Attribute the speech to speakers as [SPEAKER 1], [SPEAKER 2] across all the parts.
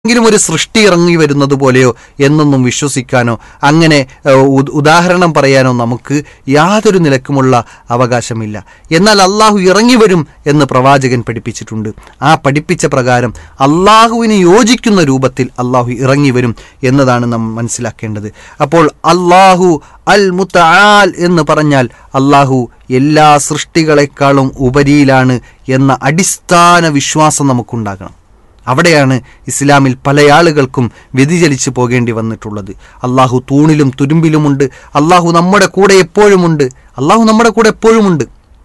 [SPEAKER 1] എങ്കിലും ഒരു സൃഷ്ടി ഇറങ്ങി വരുന്നത് പോലെയോ എന്നൊന്നും വിശ്വസിക്കാനോ അങ്ങനെ ഏഹ്, ഉദ്- ഉദാഹരണം പറയാനോ നമുക്ക് യാതൊരു നിലക്കുമുള്ള അവകാശമില്ല എന്നാൽ അള്ളാഹു ഇറങ്ങി വരും എന്ന് പ്രവാചകൻ പഠിപ്പിച്ചിട്ടുണ്ട് ആ പഠിപ്പിച്ച പ്രകാരം അള്ളാഹുവിന് യോജിക്കുന്ന രൂപത്തിൽ അള്ളാഹു ഇറങ്ങി വരും എന്നതാണ് നാം മനസ്സിലാക്കേണ്ടത് അപ്പോൾ അള്ളാഹു അൽ മുത്തആൽ എന്ന് പറഞ്ഞാൽ അള്ളാഹു എല്ലാ സൃഷ്ടികളെക്കാളും ഉപരിയിലാണ് എന്ന അടിസ്ഥാന വിശ്വാസം നമുക്കുണ്ടാകണം അവിടെയാണ് ഇസ്ലാമിൽ പല ആളുകൾക്കും വ്യതിചലിച്ചു പോകേണ്ടി വന്നിട്ടുള്ളത് അള്ളാഹു തൂണിലും തുരുമ്പിലുമുണ്ട് അള്ളാഹു നമ്മുടെ കൂടെ എപ്പോഴുമുണ്ട് അള്ളാഹു നമ്മുടെ കൂടെ എപ്പോഴുമുണ്ട്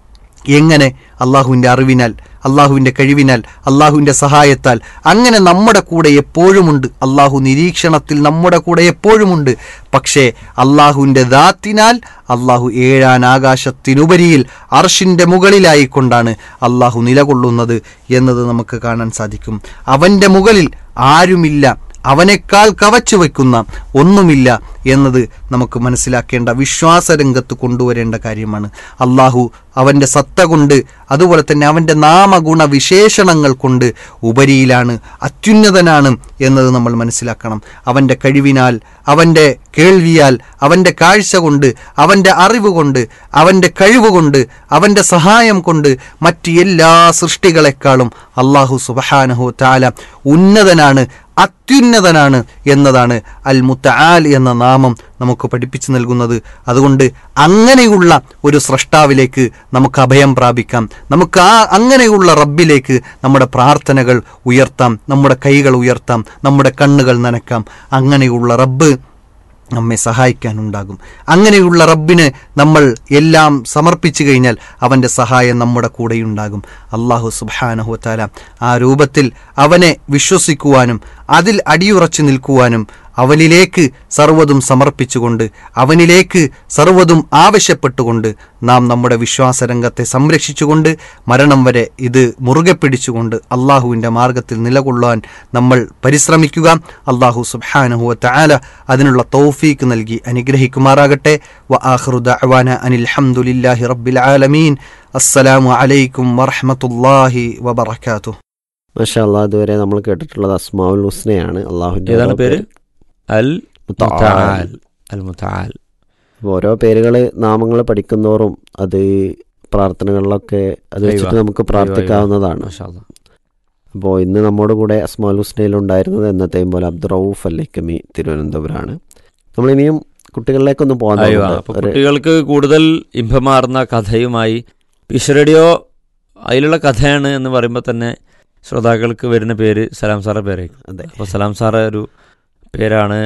[SPEAKER 1] എങ്ങനെ അള്ളാഹുവിൻ്റെ അറിവിനാൽ അള്ളാഹുവിൻ്റെ കഴിവിനാൽ അള്ളാഹുവിൻ്റെ സഹായത്താൽ അങ്ങനെ നമ്മുടെ കൂടെ എപ്പോഴുമുണ്ട് അള്ളാഹു നിരീക്ഷണത്തിൽ നമ്മുടെ കൂടെ എപ്പോഴുമുണ്ട് പക്ഷേ അള്ളാഹുവിൻ്റെ ദാത്തിനാൽ അള്ളാഹു ഏഴാൻ ആകാശത്തിനുപരിയിൽ അർഷിൻ്റെ മുകളിലായിക്കൊണ്ടാണ് അള്ളാഹു നിലകൊള്ളുന്നത് എന്നത് നമുക്ക് കാണാൻ സാധിക്കും അവൻ്റെ മുകളിൽ ആരുമില്ല അവനേക്കാൾ കവച്ചു വയ്ക്കുന്ന ഒന്നുമില്ല എന്നത് നമുക്ക് മനസ്സിലാക്കേണ്ട വിശ്വാസരംഗത്ത് കൊണ്ടുവരേണ്ട കാര്യമാണ് അള്ളാഹു അവൻ്റെ സത്ത കൊണ്ട് അതുപോലെ തന്നെ അവൻ്റെ നാമഗുണ വിശേഷണങ്ങൾ കൊണ്ട് ഉപരിയിലാണ് അത്യുന്നതനാണ് എന്നത് നമ്മൾ മനസ്സിലാക്കണം അവൻ്റെ കഴിവിനാൽ അവൻ്റെ കേൾവിയാൽ അവൻ്റെ കാഴ്ച കൊണ്ട് അവൻ്റെ അറിവ് കൊണ്ട് അവൻ്റെ കഴിവ് കൊണ്ട് അവൻ്റെ സഹായം കൊണ്ട് മറ്റ് എല്ലാ സൃഷ്ടികളെക്കാളും അള്ളാഹു സുബഹാനഹു താല ഉന്നതനാണ് അത്യുന്നതനാണ് എന്നതാണ് അൽ മുത്തആൽ എന്ന നാമം നമുക്ക് പഠിപ്പിച്ചു നൽകുന്നത് അതുകൊണ്ട് അങ്ങനെയുള്ള ഒരു സ്രഷ്ടാവിലേക്ക് നമുക്ക് അഭയം പ്രാപിക്കാം നമുക്ക് ആ അങ്ങനെയുള്ള റബ്ബിലേക്ക് നമ്മുടെ പ്രാർത്ഥനകൾ ഉയർത്താം നമ്മുടെ കൈകൾ ഉയർത്താം നമ്മുടെ കണ്ണുകൾ നനക്കാം അങ്ങനെയുള്ള റബ്ബ് നമ്മെ സഹായിക്കാനുണ്ടാകും അങ്ങനെയുള്ള റബ്ബിന് നമ്മൾ എല്ലാം സമർപ്പിച്ചു കഴിഞ്ഞാൽ അവൻ്റെ സഹായം നമ്മുടെ കൂടെയുണ്ടാകും അള്ളാഹു സുബാനഹുത്താല ആ രൂപത്തിൽ അവനെ വിശ്വസിക്കുവാനും അതിൽ അടിയുറച്ചു നിൽക്കുവാനും അവനിലേക്ക് സർവ്വതും സമർപ്പിച്ചുകൊണ്ട് അവനിലേക്ക് സർവ്വതും ആവശ്യപ്പെട്ടുകൊണ്ട് നാം നമ്മുടെ വിശ്വാസരംഗത്തെ സംരക്ഷിച്ചുകൊണ്ട് മരണം വരെ ഇത് മുറുകെ പിടിച്ചുകൊണ്ട് അള്ളാഹുവിൻ്റെ മാർഗത്തിൽ നിലകൊള്ളാൻ നമ്മൾ പരിശ്രമിക്കുക അള്ളാഹു സുബ്ഹാനഹു തആല അതിനുള്ള തൗഫീക്ക് നൽകി അനുഗ്രഹിക്കുമാറാകട്ടെ വ ആഖിറു ദഅവാന അനിൽ ഹംദുലില്ലാഹി റബ്ബിൽ ആലമീൻ അസ്സലാമു അലൈക്കും വറഹ്മത്തുള്ളാഹി വബറകാതുഹു
[SPEAKER 2] മാഷാ അള്ളാഹ് ഇതുവരെ നമ്മൾ കേട്ടിട്ടുള്ളത് അസ്മാഉൽ ഹുസ്നയാണ് അള്ളാഹുവിന്റെ
[SPEAKER 3] ഏതാണ്
[SPEAKER 2] ഓരോ
[SPEAKER 3] പേര് അൽ
[SPEAKER 2] മുത്തആൽ.
[SPEAKER 3] മുതആൽ അൽ മുതആൽ
[SPEAKER 2] അപ്പോൾ ഓരോ പേരുകൾ നാമങ്ങൾ പഠിക്കുന്നോറും അത് പ്രാർത്ഥനകളിലൊക്കെ അത് വെച്ചിട്ട്
[SPEAKER 3] അയ്യോ.
[SPEAKER 2] നമുക്ക് പ്രാർത്ഥിക്കാവുന്നതാണ്
[SPEAKER 3] മാഷാ അല്ലാ.
[SPEAKER 2] അപ്പോൾ ഇന്ന് നമ്മുടെ കൂടെ അസ്മാൽ ഹുസ്നയിൽ ഉണ്ടായിരുന്നത് എന്നത്തെയും പോലെ അബ്ദുറൌഫ് അല്ലൈക്കമി തിരുവനന്തപുരമാണ് നമ്മളിനിയും കുട്ടികളിലേക്കൊന്ന് പോകാൻ
[SPEAKER 3] അയ്യോ
[SPEAKER 2] നോക്കുന്നത്.
[SPEAKER 3] അപ്പൊ
[SPEAKER 2] ഒരു-
[SPEAKER 3] കുട്ടികൾക്ക് കൂടുതൽ ഇമ്പമാർന്ന കഥയുമായി പിഷ് റേഡിയോ അതിലുള്ള കഥയാണ് എന്ന് പറയുമ്പോൾ തന്നെ ശ്രോതാക്കൾക്ക് വരുന്ന പേര് സലാം സാറെ പേരായിരിക്കും
[SPEAKER 2] അതെ
[SPEAKER 3] അപ്പോൾ സലാം സാറ് ഒരു പേരാണ്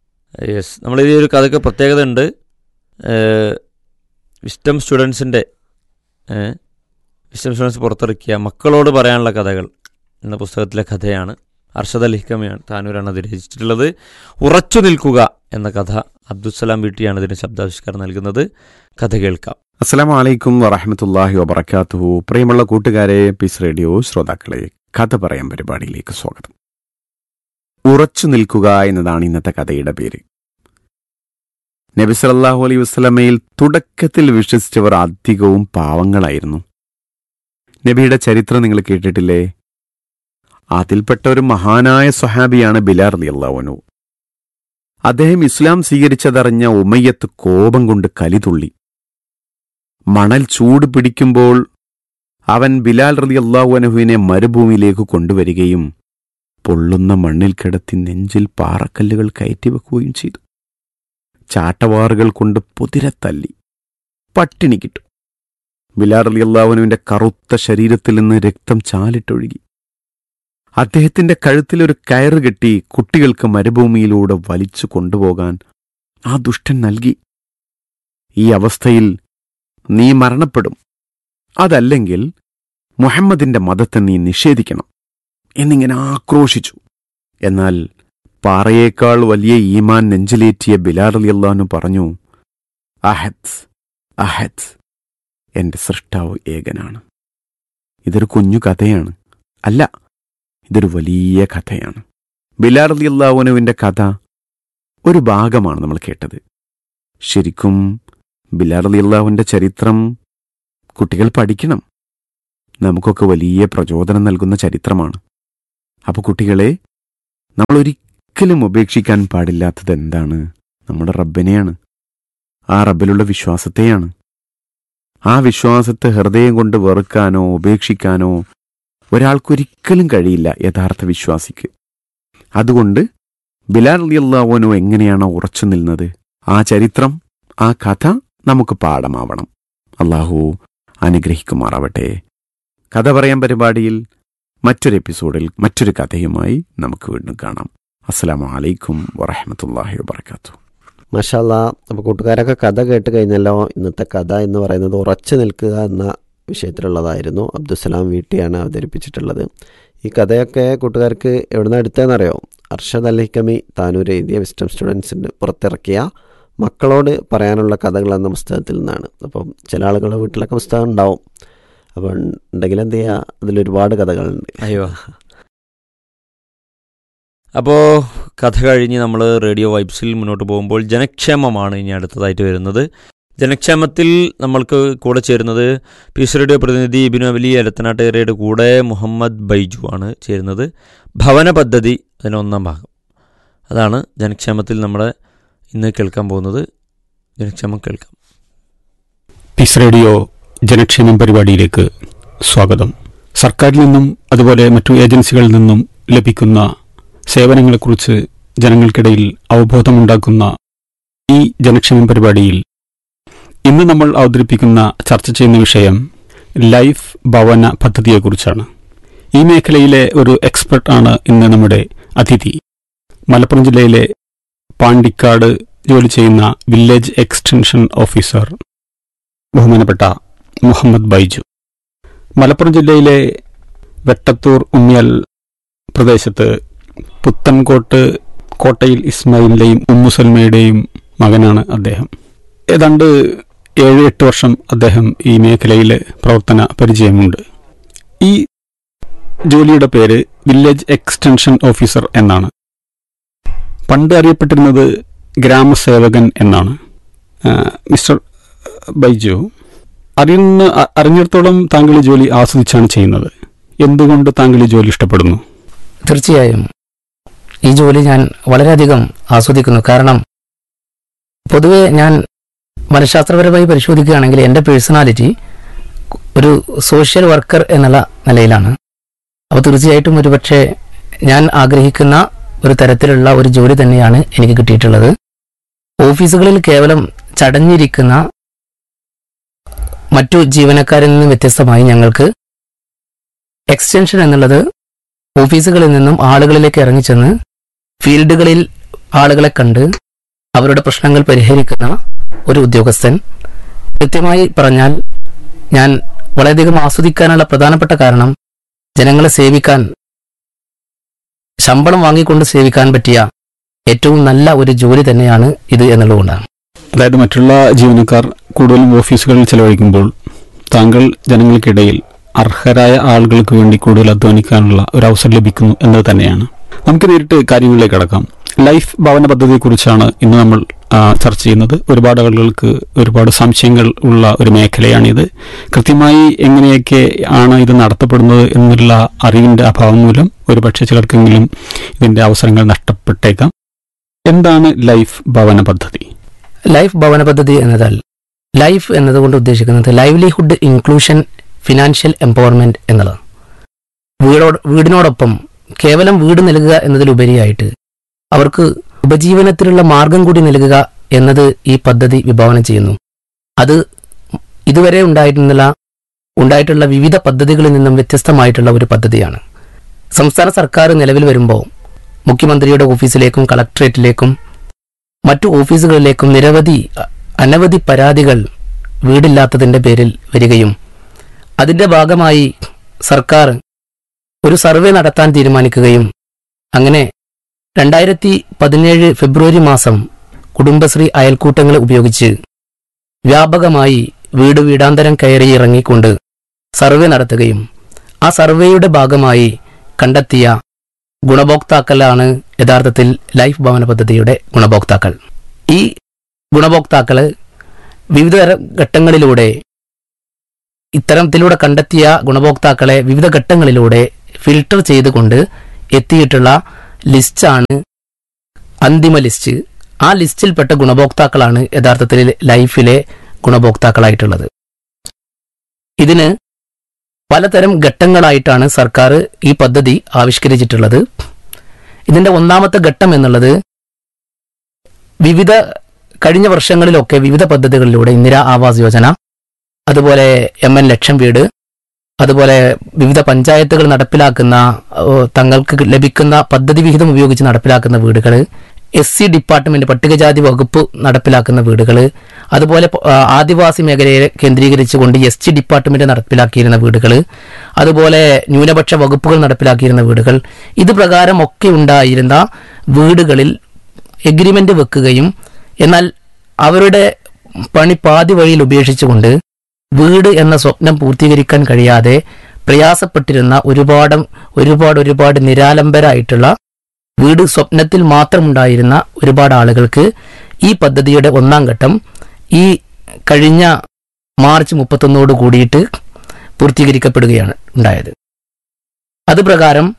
[SPEAKER 3] യെസ് നമ്മൾ ഈ ഒരു കഥയ്ക്ക് പ്രത്യേകത ഉണ്ട് വിസ്റ്റം സ്റ്റുഡൻസിൻ്റെ വിസ്റ്റം സ്റ്റുഡൻസ് പുറത്തിറക്കിയ മക്കളോട് പറയാനുള്ള കഥകൾ എന്ന പുസ്തകത്തിലെ കഥയാണ് അർഷദ് അൽ ഹിക്കമയാണ് താനൂരാണ് അത് രചിച്ചിട്ടുള്ളത് ഉറച്ചു നിൽക്കുക എന്ന കഥ അബ്ദുസലാം വീട്ടിയാണ് ഇതിന് ശബ്ദാവിഷ്കാരം നൽകുന്നത് കഥ കേൾക്കാം
[SPEAKER 4] അസ്സലാമു അലൈക്കും വറഹമത്തല്ലാഹി വബർക്കാത്തുഹു പ്രിയമുള്ള കൂട്ടുകാരെ പീസ് റേഡിയോ ശ്രോതാക്കളെ കഥ പറയാൻ പരിപാടിയിലേക്ക് സ്വാഗതം ഉറച്ചു നിൽക്കുക എന്നതാണ് ഇന്നത്തെ കഥയുടെ പേര് നബി സല്ലല്ലാഹു അലൈഹി വസ്ലമയിൽ തുടക്കത്തിൽ വിശ്വസിച്ചവർ അധികവും പാവങ്ങളായിരുന്നു നബിയുടെ ചരിത്രം നിങ്ങൾ കേട്ടിട്ടില്ലേ അതിൽപ്പെട്ട ഒരു മഹാനായ സ്വഹാബിയാണ് ബിലാർ അള്ളാഹുനു അദ്ദേഹം ഇസ്ലാം സ്വീകരിച്ചതറിഞ്ഞ ഉമയ്യത്ത് കോപം കൊണ്ട് കലിതുള്ളി മണൽ ചൂട് പിടിക്കുമ്പോൾ അവൻ ബിലാൽ റലി അള്ളാഹുഅനഹുവിനെ മരുഭൂമിയിലേക്ക് കൊണ്ടുവരികയും പൊള്ളുന്ന മണ്ണിൽ കിടത്തി നെഞ്ചിൽ പാറക്കല്ലുകൾ കയറ്റിവെക്കുകയും ചെയ്തു ചാട്ടവാറുകൾ കൊണ്ട് പുതിരെ തല്ലി പട്ടിണി കിട്ടും ബിലാൽ റലി അള്ളാഹുനുവിന്റെ കറുത്ത ശരീരത്തിൽ നിന്ന് രക്തം ചാലിട്ടൊഴുകി അദ്ദേഹത്തിന്റെ കഴുത്തിൽ ഒരു കയറ് കെട്ടി കുട്ടികൾക്ക് മരുഭൂമിയിലൂടെ വലിച്ചു കൊണ്ടുപോകാൻ ആ ദുഷ്ടൻ നൽകി ഈ അവസ്ഥയിൽ നീ മരണപ്പെടും അതല്ലെങ്കിൽ മുഹമ്മദിന്റെ മതത്തെ നീ നിഷേധിക്കണം എന്നിങ്ങനെ ആക്രോശിച്ചു എന്നാൽ പാറയേക്കാൾ വലിയ ഈമാൻ നെഞ്ചിലേറ്റിയ ബിലാൽ അലിയല്ലാന്നു പറഞ്ഞു അഹദ് അഹദ് എന്റെ സൃഷ്ടാവ് ഏകനാണ് ഇതൊരു കുഞ്ഞു കഥയാണ് അല്ല ഇതൊരു വലിയ കഥയാണ് ബിലാൽ അലിയല്ലാവുനുവിന്റെ കഥ ഒരു ഭാഗമാണ് നമ്മൾ കേട്ടത് ശരിക്കും ബിലാൽ അലിയല്ലാവിന്റെ ചരിത്രം കുട്ടികൾ പഠിക്കണം നമുക്കൊക്കെ വലിയ പ്രചോദനം നൽകുന്ന ചരിത്രമാണ് അപ്പോൾ കുട്ടികളെ നമ്മൾ ഒരിക്കലും ഉപേക്ഷിക്കാൻ പാടില്ലാത്തത് എന്താണ് നമ്മുടെ റബ്ബിനെയാണ് ആ റബ്ബിലുള്ള വിശ്വാസത്തെയാണ് ആ വിശ്വാസത്തെ ഹൃദയം കൊണ്ട് വെറുക്കാനോ ഉപേക്ഷിക്കാനോ ഒരാൾക്കൊരിക്കലും കഴിയില്ല യഥാർത്ഥ വിശ്വാസിക്ക് അതുകൊണ്ട് ബിലാൽ അള്ളാഹുനോ എങ്ങനെയാണോ ഉറച്ചു നിന്നത് ആ ചരിത്രം ആ കഥ നമുക്ക് പാഠമാവണം അള്ളാഹു അനുഗ്രഹിക്കുമാറാവട്ടെ കഥ പറയാൻ പരിപാടിയിൽ മറ്റൊരു എപ്പിസോഡിൽ മറ്റൊരു കഥയുമായി നമുക്ക് വീണ്ടും കാണാം അസ്സലാമു അലൈക്കും വറഹമത്തല്ലാഹി വബർക്കാത്തു
[SPEAKER 2] മഷാല്ല അപ്പോൾ കൂട്ടുകാരൊക്കെ കഥ കേട്ട് കഴിഞ്ഞല്ലോ ഇന്നത്തെ കഥ എന്ന് പറയുന്നത് ഉറച്ചു നിൽക്കുക എന്ന വിഷയത്തിലുള്ളതായിരുന്നു അബ്ദുസലാം വീട്ടിയാണ് അവതരിപ്പിച്ചിട്ടുള്ളത് ഈ കഥയൊക്കെ കൂട്ടുകാർക്ക് എവിടുന്ന് എടുത്തതെന്നറിയോ അർഷദ് അലിക്കമി താനൂർ എഴുതിയ വിസ്റ്റം സ്റ്റുഡൻസിന് പുറത്തിറക്കിയ മക്കളോട് പറയാനുള്ള കഥകൾ എന്ന പുസ്തകത്തിൽ നിന്നാണ് അപ്പം ചില ആളുകളുടെ വീട്ടിലൊക്കെ പുസ്തകം ഉണ്ടാവും അപ്പോൾ ഉണ്ടെങ്കിൽ എന്ത് ചെയ്യുക അതിലൊരുപാട് കഥകളുണ്ട്
[SPEAKER 3] അയ്യോ അപ്പോൾ കഥ കഴിഞ്ഞ് നമ്മൾ റേഡിയോ വൈബ്സിൽ മുന്നോട്ട് പോകുമ്പോൾ ജനക്ഷേമമാണ് ഇനി അടുത്തതായിട്ട് വരുന്നത് ജനക്ഷേമത്തിൽ നമ്മൾക്ക് കൂടെ ചേരുന്നത് പീസ് റേഡിയോ പ്രതിനിധി ഇബിനു അലി എലത്തനാട്ടുകരയുടെ കൂടെ മുഹമ്മദ് ബൈജു ആണ് ചേരുന്നത് ഭവന പദ്ധതി അതിന് ഒന്നാം ഭാഗം അതാണ് ജനക്ഷേമത്തിൽ നമ്മൾ ഇന്ന് കേൾക്കാൻ പോകുന്നത് ജനക്ഷേമം കേൾക്കാം
[SPEAKER 5] പീസ് റേഡിയോ ജനക്ഷേമം പരിപാടിയിലേക്ക് സ്വാഗതം സർക്കാരിൽ നിന്നും അതുപോലെ മറ്റു ഏജൻസികളിൽ നിന്നും ലഭിക്കുന്ന സേവനങ്ങളെക്കുറിച്ച് ജനങ്ങൾക്കിടയിൽ അവബോധമുണ്ടാക്കുന്ന ഈ ജനക്ഷേമം പരിപാടിയിൽ ഇന്ന് നമ്മൾ അവതരിപ്പിക്കുന്ന ചർച്ച ചെയ്യുന്ന വിഷയം ലൈഫ് ഭവന പദ്ധതിയെക്കുറിച്ചാണ് ഈ മേഖലയിലെ ഒരു എക്സ്പെർട്ട് ആണ് ഇന്ന് നമ്മുടെ അതിഥി മലപ്പുറം ജില്ലയിലെ പാണ്ടിക്കാട് ജോലി ചെയ്യുന്ന വില്ലേജ് എക്സ്റ്റൻഷൻ ഓഫീസർ ബഹുമാനപ്പെട്ട മുഹമ്മദ് ബൈജു മലപ്പുറം ജില്ലയിലെ വെട്ടത്തൂർ ഉണ്ണിയൽ പ്രദേശത്ത് പുത്തൻകോട്ട് കോട്ടയിൽ ഇസ്മായിലിന്റെയും ഉമ്മുസൽമയുടെയും മകനാണ് അദ്ദേഹം ഏതാണ്ട് ഏഴ് എട്ട് വർഷം അദ്ദേഹം ഈ മേഖലയിൽ പ്രവർത്തന പരിചയമുണ്ട് ഈ ജോലിയുടെ പേര് വില്ലേജ് എക്സ്റ്റൻഷൻ ഓഫീസർ എന്നാണ് പണ്ട് അറിയപ്പെട്ടിരുന്നത് ഗ്രാമസേവകൻ എന്നാണ് ആ, മിസ്റ്റർ ബൈജു അറിയുന്ന അ- അറിഞ്ഞിടത്തോളം താങ്കൾ ഈ ജോലി ആസ്വദിച്ചാണ് ചെയ്യുന്നത് എന്തുകൊണ്ട് താങ്കൾ ഈ ജോലി ഇഷ്ടപ്പെടുന്നു
[SPEAKER 6] തീർച്ചയായും ഈ ജോലി ഞാൻ വളരെയധികം ആസ്വദിക്കുന്നു കാരണം പൊതുവെ ഞാൻ മനഃശാസ്ത്രപരമായി പരിശോധിക്കുകയാണെങ്കിൽ എൻ്റെ പേഴ്സണാലിറ്റി ഒരു സോഷ്യൽ വർക്കർ എന്നുള്ള നിലയിലാണ് അപ്പോൾ തീർച്ചയായിട്ടും ഒരുപക്ഷെ ഞാൻ ആഗ്രഹിക്കുന്ന ഒരു തരത്തിലുള്ള ഒരു ജോലി തന്നെയാണ് എനിക്ക് കിട്ടിയിട്ടുള്ളത് ഓഫീസുകളിൽ കേവലം ചടഞ്ഞിരിക്കുന്ന മറ്റു ജീവനക്കാരിൽ നിന്ന് വ്യത്യസ്തമായി ഞങ്ങൾക്ക് എക്സ്റ്റൻഷൻ എന്നുള്ളത് ഓഫീസുകളിൽ നിന്നും ആളുകളിലേക്ക് ഇറങ്ങിച്ചെന്ന് ഫീൽഡുകളിൽ ആളുകളെ കണ്ട് അവരുടെ പ്രശ്നങ്ങൾ പരിഹരിക്കുന്ന ഒരു ഉദ്യോഗസ്ഥൻ കൃത്യമായി പറഞ്ഞാൽ ഞാൻ വളരെയധികം ആസ്വദിക്കാനുള്ള പ്രധാനപ്പെട്ട കാരണം ജനങ്ങളെ സേവിക്കാൻ ശമ്പളം വാങ്ങിക്കൊണ്ട് സേവിക്കാൻ പറ്റിയ ഏറ്റവും നല്ല ഒരു ജോലി തന്നെയാണ് ഇത് എന്നുള്ളതുകൊണ്ടാണ്
[SPEAKER 5] അതായത് മറ്റുള്ള ജീവനക്കാർ കൂടുതലും ഓഫീസുകളിൽ ചെലവഴിക്കുമ്പോൾ താങ്കൾ ജനങ്ങൾക്കിടയിൽ അർഹരായ ആളുകൾക്ക് വേണ്ടി കൂടുതൽ അധ്വാനിക്കാനുള്ള ഒരു അവസരം ലഭിക്കുന്നു എന്നത് തന്നെയാണ് നമുക്ക് നേരിട്ട് കാര്യങ്ങളിലേക്ക് കടക്കാം ലൈഫ് ഭവന പദ്ധതിയെക്കുറിച്ചാണ് ഇന്ന് നമ്മൾ ആ, ചർച്ച ചെയ്യുന്നത് ഒരുപാട് ആളുകൾക്ക് ഒരുപാട് സംശയങ്ങൾ ഉള്ള ഒരു മേഖലയാണിത് കൃത്യമായി എങ്ങനെയൊക്കെ ആണ് ഇത് നടത്തപ്പെടുന്നത് എന്നുള്ള അറിവിന്റെ അഭാവം മൂലം ഒരുപക്ഷെ ചിലർക്കെങ്കിലും ഇതിന്റെ അവസരങ്ങൾ നഷ്ടപ്പെട്ടേക്കാം എന്താണ് ലൈഫ് ഭവന പദ്ധതി
[SPEAKER 6] ലൈഫ് ഭവന പദ്ധതി എന്നതാൽ ലൈഫ് എന്നതുകൊണ്ട് ഉദ്ദേശിക്കുന്നത് ലൈവ്ലിഹുഡ് ഇൻക്ലൂഷൻ ഫിനാൻഷ്യൽ എംപവർമെന്റ് എന്നുള്ളതാണ് വീടോട് വീടിനോടൊപ്പം കേവലം വീട് നൽകുക എന്നതിലുപരിയായിട്ട് അവർക്ക് ഉപജീവനത്തിനുള്ള മാർഗം കൂടി നൽകുക എന്നത് ഈ പദ്ധതി വിഭാവനം ചെയ്യുന്നു അത് ഇതുവരെ ഉണ്ടായിരുന്നില്ല ഉണ്ടായിട്ടുള്ള വിവിധ പദ്ധതികളിൽ നിന്നും വ്യത്യസ്തമായിട്ടുള്ള ഒരു പദ്ധതിയാണ് സംസ്ഥാന സർക്കാർ നിലവിൽ വരുമ്പോൾ മുഖ്യമന്ത്രിയുടെ ഓഫീസിലേക്കും കളക്ടറേറ്റിലേക്കും മറ്റു ഓഫീസുകളിലേക്കും നിരവധി അ- അനവധി പരാതികൾ വീടില്ലാത്തതിന്റെ പേരിൽ വരികയും അതിന്റെ ഭാഗമായി സർക്കാർ ഒരു സർവേ നടത്താൻ തീരുമാനിക്കുകയും അങ്ങനെ രണ്ടായിരത്തി പതിനേഴ് ഫെബ്രുവരി മാസം കുടുംബശ്രീ അയൽക്കൂട്ടങ്ങളെ ഉപയോഗിച്ച് വ്യാപകമായി വീട് വീടാന്തരം കയറി ഇറങ്ങിക്കൊണ്ട് സർവേ നടത്തുകയും ആ സർവേയുടെ ഭാഗമായി കണ്ടെത്തിയ ഗുണഭോക്താക്കളാണ് യഥാർത്ഥത്തിൽ ലൈഫ് ഭവന പദ്ധതിയുടെ ഗുണഭോക്താക്കൾ ഈ ഗുണഭോക്താക്കള് വിവിധ തരം ഘട്ടങ്ങളിലൂടെ ഇത്തരത്തിലൂടെ കണ്ടെത്തിയ ഗുണഭോക്താക്കളെ വിവിധ ഘട്ടങ്ങളിലൂടെ ഫിൽട്ടർ ചെയ്തുകൊണ്ട് എത്തിയിട്ടുള്ള ലിസ്റ്റാണ് അന്തിമ ലിസ്റ്റ് ആ ലിസ്റ്റിൽപ്പെട്ട ഗുണഭോക്താക്കളാണ് യഥാർത്ഥത്തിൽ ലൈഫിലെ ഗുണഭോക്താക്കളായിട്ടുള്ളത് ഇതിന് പലതരം ഘട്ടങ്ങളായിട്ടാണ് സർക്കാർ ഈ പദ്ധതി ആവിഷ്കരിച്ചിട്ടുള്ളത് ഇതിന്റെ ഒന്നാമത്തെ ഘട്ടം എന്നുള്ളത് വിവിധ കഴിഞ്ഞ വർഷങ്ങളിലൊക്കെ വിവിധ പദ്ധതികളിലൂടെ ഇന്ദിരാ ആവാസ് യോജന അതുപോലെ എം എൻ ലക്ഷം വീട് അതുപോലെ വിവിധ പഞ്ചായത്തുകൾ നടപ്പിലാക്കുന്ന ഓ, തങ്ങൾക്ക് ലഭിക്കുന്ന പദ്ധതി വിഹിതം ഉപയോഗിച്ച് നടപ്പിലാക്കുന്ന വീടുകൾ എസ് സി ഡിപ്പാർട്ട്മെന്റ് പട്ടികജാതി വകുപ്പ് നടപ്പിലാക്കുന്ന വീടുകൾ അതുപോലെ പ- ആ, ആദിവാസി മേഖലയെ കേന്ദ്രീകരിച്ചുകൊണ്ട് എസ് ടി ഡിപ്പാർട്ട്മെന്റ് നടപ്പിലാക്കിയിരുന്ന വീടുകൾ അതുപോലെ ന്യൂനപക്ഷ വകുപ്പുകൾ നടപ്പിലാക്കിയിരുന്ന വീടുകൾ ഇത് പ്രകാരം ഒക്കെ ഉണ്ടായിരുന്ന വീടുകളിൽ എഗ്രിമെന്റ് വെക്കുകയും എന്നാൽ അവരുടെ പണി പാതി വഴിയിൽ ഉപേക്ഷിച്ചുകൊണ്ട് വീട് എന്ന സ്വപ്നം പൂർത്തീകരിക്കാൻ കഴിയാതെ പ്രയാസപ്പെട്ടിരുന്ന ഒരുപാട് ഒരുപാട് ഒരുപാട് നിരാലംബരായിട്ടുള്ള വീട് സ്വപ്നത്തിൽ മാത്രമുണ്ടായിരുന്ന ഒരുപാട് ആളുകൾക്ക് ഈ പദ്ധതിയുടെ ഒന്നാം ഘട്ടം ഈ കഴിഞ്ഞ മാർച്ച് മുപ്പത്തൊന്നോട് കൂടിയിട്ട് പൂർത്തീകരിക്കപ്പെടുകയാണ് ഉണ്ടായത് അത് പ്രകാരം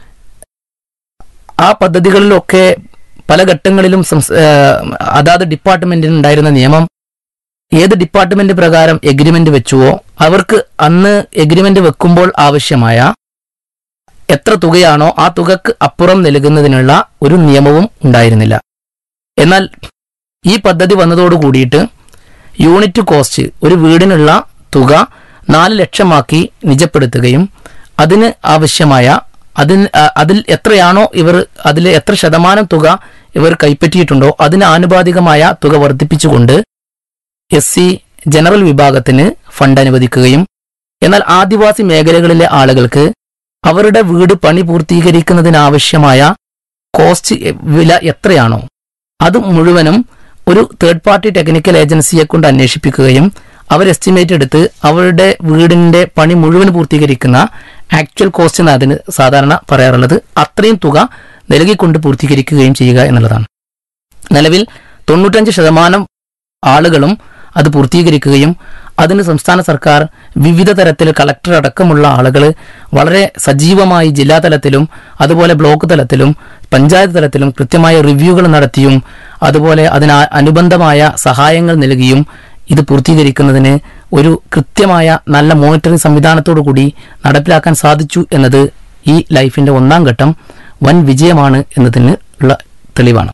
[SPEAKER 6] ആ പദ്ധതികളിലൊക്കെ പല ഘട്ടങ്ങളിലും സംസ്- ഏഹ് അതാത് ഡിപ്പാർട്ട്മെന്റിന് ഉണ്ടായിരുന്ന നിയമം ഏത് ഡിപ്പാർട്ട്മെന്റ് പ്രകാരം എഗ്രിമെന്റ് വെച്ചുവോ അവർക്ക് അന്ന് എഗ്രിമെന്റ് വെക്കുമ്പോൾ ആവശ്യമായ എത്ര തുകയാണോ ആ തുകക്ക് അപ്പുറം നൽകുന്നതിനുള്ള ഒരു നിയമവും ഉണ്ടായിരുന്നില്ല എന്നാൽ ഈ പദ്ധതി വന്നതോട് കൂടിയിട്ട് യൂണിറ്റ് കോസ്റ്റ് ഒരു വീടിനുള്ള തുക നാല് ലക്ഷമാക്കി നിജപ്പെടുത്തുകയും അതിന് ആവശ്യമായ അതിന് അ- അതിൽ എത്രയാണോ ഇവർ അതിൽ എത്ര ശതമാനം തുക ഇവർ കൈപ്പറ്റിയിട്ടുണ്ടോ അതിന് ആനുപാതികമായ തുക വർദ്ധിപ്പിച്ചുകൊണ്ട് എസ് സി ജനറൽ വിഭാഗത്തിന് ഫണ്ട് അനുവദിക്കുകയും എന്നാൽ ആദിവാസി മേഖലകളിലെ ആളുകൾക്ക് അവരുടെ വീട് പണി പൂർത്തീകരിക്കുന്നതിനാവശ്യമായ കോസ്റ്റ് എ- വില എത്രയാണോ അത് മുഴുവനും ഒരു തേർഡ് പാർട്ടി ടെക്നിക്കൽ ഏജൻസിയെ കൊണ്ട് അന്വേഷിപ്പിക്കുകയും അവർ എസ്റ്റിമേറ്റ് എടുത്ത് അവരുടെ വീടിന്റെ പണി മുഴുവൻ പൂർത്തീകരിക്കുന്ന ആക്ച്വൽ കോസ്റ്റ് എന്ന് അതിന് സാധാരണ പറയാറുള്ളത് അത്രയും തുക നൽകിക്കൊണ്ട് പൂർത്തീകരിക്കുകയും ചെയ്യുക എന്നുള്ളതാണ് നിലവിൽ തൊണ്ണൂറ്റഞ്ച് ശതമാനം ആളുകളും അത് പൂർത്തീകരിക്കുകയും അതിന് സംസ്ഥാന സർക്കാർ വിവിധ തരത്തിൽ കളക്ടർ അടക്കമുള്ള ആളുകൾ വളരെ സജീവമായി ജില്ലാ തലത്തിലും അതുപോലെ ബ്ലോക്ക് തലത്തിലും പഞ്ചായത്ത് തലത്തിലും കൃത്യമായ റിവ്യൂകൾ നടത്തിയും അതുപോലെ അതിന് അനുബന്ധമായ സഹായങ്ങൾ നൽകിയും ഇത് പൂർത്തീകരിക്കുന്നതിന് ഒരു കൃത്യമായ നല്ല മോണിറ്ററിംഗ് സംവിധാനത്തോടു കൂടി നടപ്പിലാക്കാൻ സാധിച്ചു എന്നത് ഈ ലൈഫിന്റെ ഒന്നാം ഘട്ടം വൻ വിജയമാണ് എന്നതിന് ഉള്ള തെളിവാണ്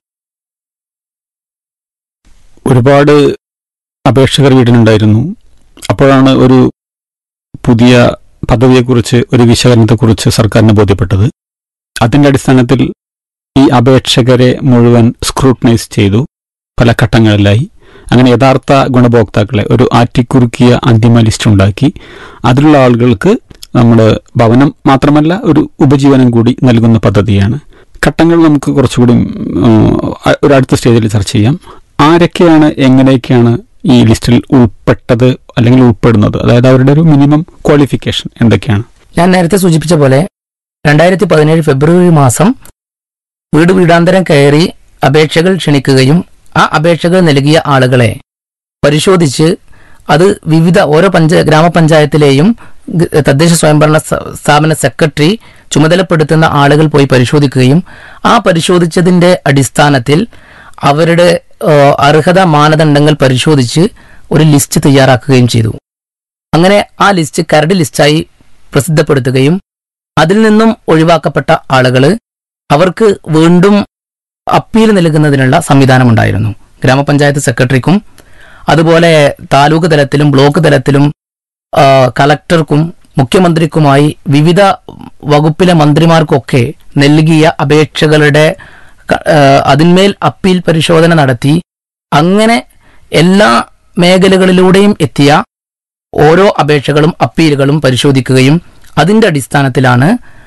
[SPEAKER 5] ഒരുപാട് അപേക്ഷകർ വീടിനുണ്ടായിരുന്നു അപ്പോഴാണ് ഒരു പുതിയ പദ്ധതിയെക്കുറിച്ച് ഒരു വിശകലനത്തെക്കുറിച്ച് സർക്കാരിന് ബോധ്യപ്പെട്ടത് അതിന്റെ അടിസ്ഥാനത്തിൽ ഈ അപേക്ഷകരെ മുഴുവൻ സ്ക്രൂട്ടനൈസ് ചെയ്തു പല ഘട്ടങ്ങളിലായി അങ്ങനെ യഥാർത്ഥ ഗുണഭോക്താക്കളെ ഒരു ആറ്റിക്കുറുക്കിയ അന്തിമ ലിസ്റ്റ് ഉണ്ടാക്കി അതിലുള്ള ആളുകൾക്ക് നമ്മുടെ ഭവനം മാത്രമല്ല ഒരു ഉപജീവനം കൂടി നൽകുന്ന പദ്ധതിയാണ് ഘട്ടങ്ങൾ നമുക്ക് കുറച്ചുകൂടി ഉം, അ- ഒരു അടുത്ത സ്റ്റേജിൽ ചർച്ച ചെയ്യാം ആരൊക്കെയാണ് എങ്ങനെയൊക്കെയാണ് ഈ ലിസ്റ്റിൽ ഉൾപ്പെട്ടത് അല്ലെങ്കിൽ ഉൾപ്പെടുന്നത് അതായത് അവരുടെ ഒരു മിനിമം ക്വാളിഫിക്കേഷൻ എന്തൊക്കെയാണ്
[SPEAKER 6] ഞാൻ നേരത്തെ സൂചിപ്പിച്ച പോലെ രണ്ടായിരത്തി പതിനേഴ് ഫെബ്രുവരി മാസം വീട് വീടാന്തരം കയറി അപേക്ഷകൾ ക്ഷണിക്കുകയും ആ അപേക്ഷകൾ നൽകിയ ആളുകളെ പരിശോധിച്ച് അത് വിവിധ ഓരോ പഞ്ച ഗ്രാമപഞ്ചായത്തിലെയും ഗ- തദ്ദേശ സ്വയംഭരണ സ- സ്ഥാപന സെക്രട്ടറി ചുമതലപ്പെടുത്തുന്ന ആളുകൾ പോയി പരിശോധിക്കുകയും ആ പരിശോധിച്ചതിന്റെ അടിസ്ഥാനത്തിൽ അവരുടെ ആ, അർഹത മാനദണ്ഡങ്ങൾ പരിശോധിച്ച് ഒരു ലിസ്റ്റ് തയ്യാറാക്കുകയും ചെയ്തു അങ്ങനെ ആ ലിസ്റ്റ് കരട് ലിസ്റ്റായി പ്രസിദ്ധപ്പെടുത്തുകയും അതിൽ നിന്നും ഒഴിവാക്കപ്പെട്ട ആളുകൾ അവർക്ക് വീണ്ടും അപ്പീൽ നൽകുന്നതിനുള്ള സംവിധാനമുണ്ടായിരുന്നു ഗ്രാമപഞ്ചായത്ത് സെക്രട്ടറിക്കും അതുപോലെ താലൂക്ക് തലത്തിലും ബ്ലോക്ക് തലത്തിലും ആ, കളക്ടർക്കും മുഖ്യമന്ത്രിക്കുമായി വിവിധ വകുപ്പിലെ മന്ത്രിമാർക്കൊക്കെ നൽകിയ അപേക്ഷകളുടെ ക- ആ, അതിന്മേൽ അപ്പീൽ പരിശോധന നടത്തി അങ്ങനെ എല്ലാ മേഖലകളിലൂടെയും എത്തിയ ഓരോ അപേക്ഷകളും അപ്പീലുകളും പരിശോധിക്കുകയും അതിന്റെ അടിസ്ഥാനത്തിലാണ്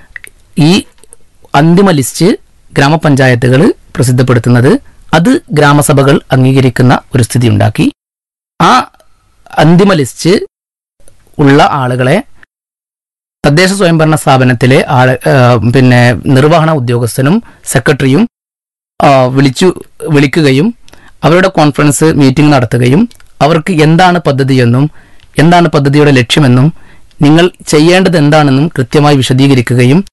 [SPEAKER 6] ഈ അന്തിമ ലിസ്റ്റ് ഗ്രാമപഞ്ചായത്തുകൾ പ്രസിദ്ധപ്പെടുത്തുന്നത് അത് ഗ്രാമസഭകൾ അംഗീകരിക്കുന്ന ഒരു സ്ഥിതി ഉണ്ടാക്കി ആ അന്തിമ ലിസ്റ്റ് ഉള്ള ആളുകളെ തദ്ദേശ സ്വയംഭരണ സ്ഥാപനത്തിലെ ആള് ആ, പിന്നെ നിർവഹണ ഉദ്യോഗസ്ഥനും സെക്രട്ടറിയും ആ, വിളിച്ചു വിളിക്കുകയും അവരുടെ കോൺഫറൻസ് മീറ്റിംഗ് നടത്തുകയും അവർക്ക് എന്താണ് പദ്ധതിയെന്നും എന്താണ് പദ്ധതിയുടെ ലക്ഷ്യമെന്നും നിങ്ങൾ ചെയ്യേണ്ടത് എന്താണെന്നും കൃത്യമായി വിശദീകരിക്കുകയും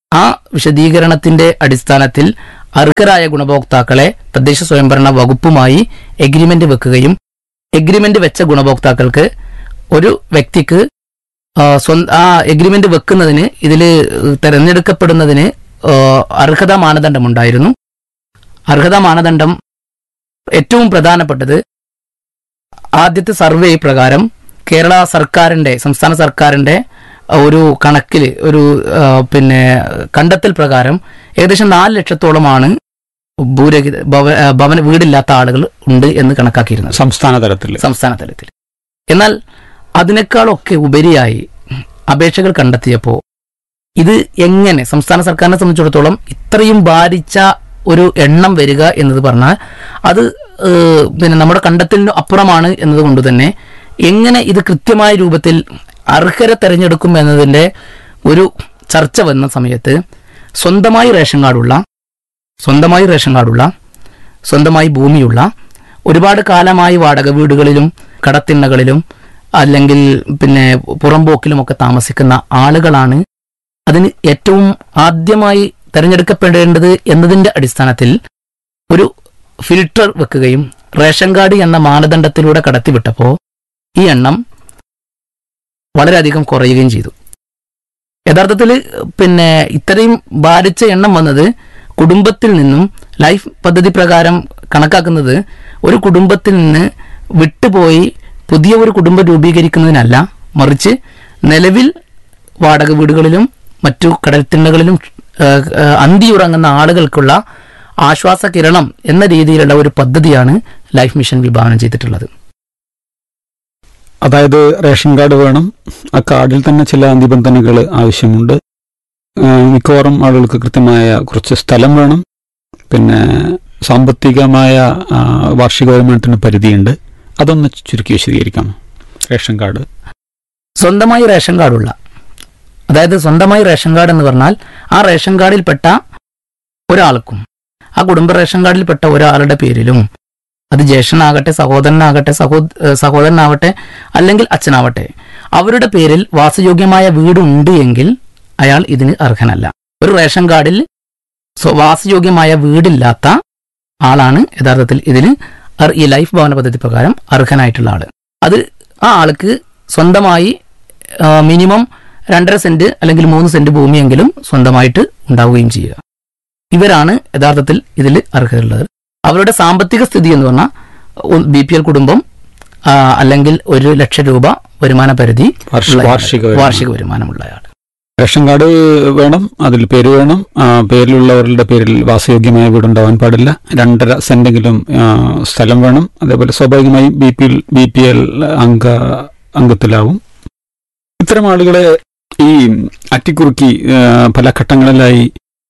[SPEAKER 6] ആ വിശദീകരണത്തിന്റെ അടിസ്ഥാനത്തിൽ അർഹരായ ഗുണഭോക്താക്കളെ തദ്ദേശ സ്വയംഭരണ വകുപ്പുമായി എഗ്രിമെന്റ് വെക്കുകയും എഗ്രിമെന്റ് വെച്ച ഗുണഭോക്താക്കൾക്ക് ഒരു വ്യക്തിക്ക് ആ, സ്വന്ത ആ എഗ്രിമെന്റ് വെക്കുന്നതിന് ഇതിൽ തെരഞ്ഞെടുക്കപ്പെടുന്നതിന് ആ, അർഹതാ മാനദണ്ഡമുണ്ടായിരുന്നു അർഹതാ മാനദണ്ഡം ഏറ്റവും പ്രധാനപ്പെട്ടത് ആദ്യത്തെ സർവേ പ്രകാരം കേരള സർക്കാരിന്റെ സംസ്ഥാന സർക്കാരിന്റെ ഒരു കണക്കിൽ ഒരു ആ, പിന്നെ കണ്ടെത്തൽ പ്രകാരം ഏകദേശം നാല് ലക്ഷത്തോളമാണ് ഭൂരഹിത ഭവ ആ, ഭവന വീടില്ലാത്ത ആളുകൾ ഉണ്ട് എന്ന് കണക്കാക്കിയിരുന്നത്
[SPEAKER 5] സംസ്ഥാന തലത്തിൽ
[SPEAKER 6] സംസ്ഥാന തലത്തിൽ എന്നാൽ അതിനേക്കാളൊക്കെ ഉപരിയായി അപേക്ഷകൾ കണ്ടെത്തിയപ്പോൾ ഇത് എങ്ങനെ സംസ്ഥാന സർക്കാരിനെ സംബന്ധിച്ചിടത്തോളം ഇത്രയും ഭാരിച്ച ഒരു എണ്ണം വരിക എന്നത് പറഞ്ഞാൽ അത് ഏഹ്, പിന്നെ നമ്മുടെ കണ്ടെത്തലിന് അപ്പുറമാണ് എന്നതുകൊണ്ട് തന്നെ എങ്ങനെ ഇത് കൃത്യമായ രൂപത്തിൽ അർഹരെ തെരഞ്ഞെടുക്കും എന്നതിൻ്റെ ഒരു ചർച്ച വന്ന സമയത്ത് സ്വന്തമായി റേഷൻ കാർഡുള്ള സ്വന്തമായി റേഷൻ കാർഡുള്ള സ്വന്തമായി ഭൂമിയുള്ള ഒരുപാട് കാലമായി വാടക വീടുകളിലും കടത്തിണ്ണകളിലും അല്ലെങ്കിൽ പിന്നെ പുറംപോക്കിലുമൊക്കെ താമസിക്കുന്ന ആളുകളാണ് അതിന് ഏറ്റവും ആദ്യമായി തെരഞ്ഞെടുക്കപ്പെടേണ്ടത് എന്നതിന്റെ അടിസ്ഥാനത്തിൽ ഒരു ഫിൽട്ടർ വെക്കുകയും റേഷൻ കാർഡ് എന്ന മാനദണ്ഡത്തിലൂടെ കടത്തിവിട്ടപ്പോൾ ഈ എണ്ണം വളരെയധികം കുറയുകയും ചെയ്തു യഥാർത്ഥത്തിൽ പിന്നെ ഇത്രയും ഭാരിച്ച എണ്ണം വന്നത് കുടുംബത്തിൽ നിന്നും ലൈഫ് പദ്ധതി പ്രകാരം കണക്കാക്കുന്നത് ഒരു കുടുംബത്തിൽ നിന്ന് വിട്ടുപോയി പുതിയ ഒരു കുടുംബം രൂപീകരിക്കുന്നതിനല്ല മറിച്ച് നിലവിൽ വാടക വീടുകളിലും മറ്റു കടൽത്തിണ്ണകളിലും ഏഹ്, ഏഹ്, അന്തിയുറങ്ങുന്ന ആളുകൾക്കുള്ള ആശ്വാസ കിരണം എന്ന രീതിയിലുള്ള ഒരു പദ്ധതിയാണ് ലൈഫ് മിഷൻ വിഭാവനം ചെയ്തിട്ടുള്ളത്
[SPEAKER 5] അതായത് റേഷൻ കാർഡ് വേണം ആ കാർഡിൽ തന്നെ ചില നിബന്ധനകൾ ആവശ്യമുണ്ട് ആ, മിക്കവാറും ആളുകൾക്ക് കൃത്യമായ കുറച്ച് സ്ഥലം വേണം പിന്നെ സാമ്പത്തികമായ ആ, വാർഷിക വരുമാനത്തിന് പരിധിയുണ്ട് അതൊന്ന് ചുരുക്കി വിശദീകരിക്കാം റേഷൻ കാർഡ്
[SPEAKER 6] സ്വന്തമായി റേഷൻ കാർഡുള്ള അതായത് സ്വന്തമായി റേഷൻ കാർഡ് എന്ന് പറഞ്ഞാൽ ആ റേഷൻ കാർഡിൽപ്പെട്ട ഒരാൾക്കും ആ കുടുംബ റേഷൻ കാർഡിൽപ്പെട്ട ഒരാളുടെ പേരിലും അത് ജ്യേഷ്ഠനാകട്ടെ സഹോദരനാകട്ടെ സഹോ ഏഹ് സഹോദരനാവട്ടെ അല്ലെങ്കിൽ അച്ഛനാവട്ടെ അവരുടെ പേരിൽ വാസയോഗ്യമായ വീടുണ്ട് എങ്കിൽ അയാൾ ഇതിന് അർഹനല്ല ഒരു റേഷൻ കാർഡിൽ സ്വ- വാസയോഗ്യമായ വീടില്ലാത്ത ആളാണ് യഥാർത്ഥത്തിൽ ഇതിന് അർ- ഈ ലൈഫ് ഭവന പദ്ധതി പ്രകാരം അർഹനായിട്ടുള്ള ആള് അത് ആ ആൾക്ക് സ്വന്തമായി ആ, മിനിമം രണ്ടര സെന്റ് അല്ലെങ്കിൽ മൂന്ന് സെന്റ് ഭൂമിയെങ്കിലും സ്വന്തമായിട്ട് ഉണ്ടാവുകയും ചെയ്യുക ഇവരാണ് യഥാർത്ഥത്തിൽ ഇതിൽ അർഹതയുള്ളത് അവരുടെ സാമ്പത്തിക സ്ഥിതി എന്ന് പറഞ്ഞാൽ ബി പി എൽ കുടുംബം ആ, അല്ലെങ്കിൽ ഒരു ലക്ഷം രൂപ വരുമാന പരിധി
[SPEAKER 5] വാർഷി-
[SPEAKER 6] ഉള്ള ആൾ.
[SPEAKER 5] വാർഷിക വരുമാനം.
[SPEAKER 6] വാർഷിക വരുമാനമുള്ള ആൾ
[SPEAKER 5] റേഷൻ കാർഡ് വേണം അതിൽ പേര് വേണം ആ, പേരിലുള്ളവരുടെ പേരിൽ വാസയോഗ്യമായ വീടുണ്ടാവാൻ പാടില്ല രണ്ടര സെന്റെങ്കിലും ആ, സ്ഥലം വേണം അതേപോലെ സ്വാഭാവികമായും B P L B P L അംഗ അംഗത്തിലാവും ഇത്തരം ആളുകളെ ഈ അറ്റിക്കുറുക്കി ആ, പല ഘട്ടങ്ങളിലായി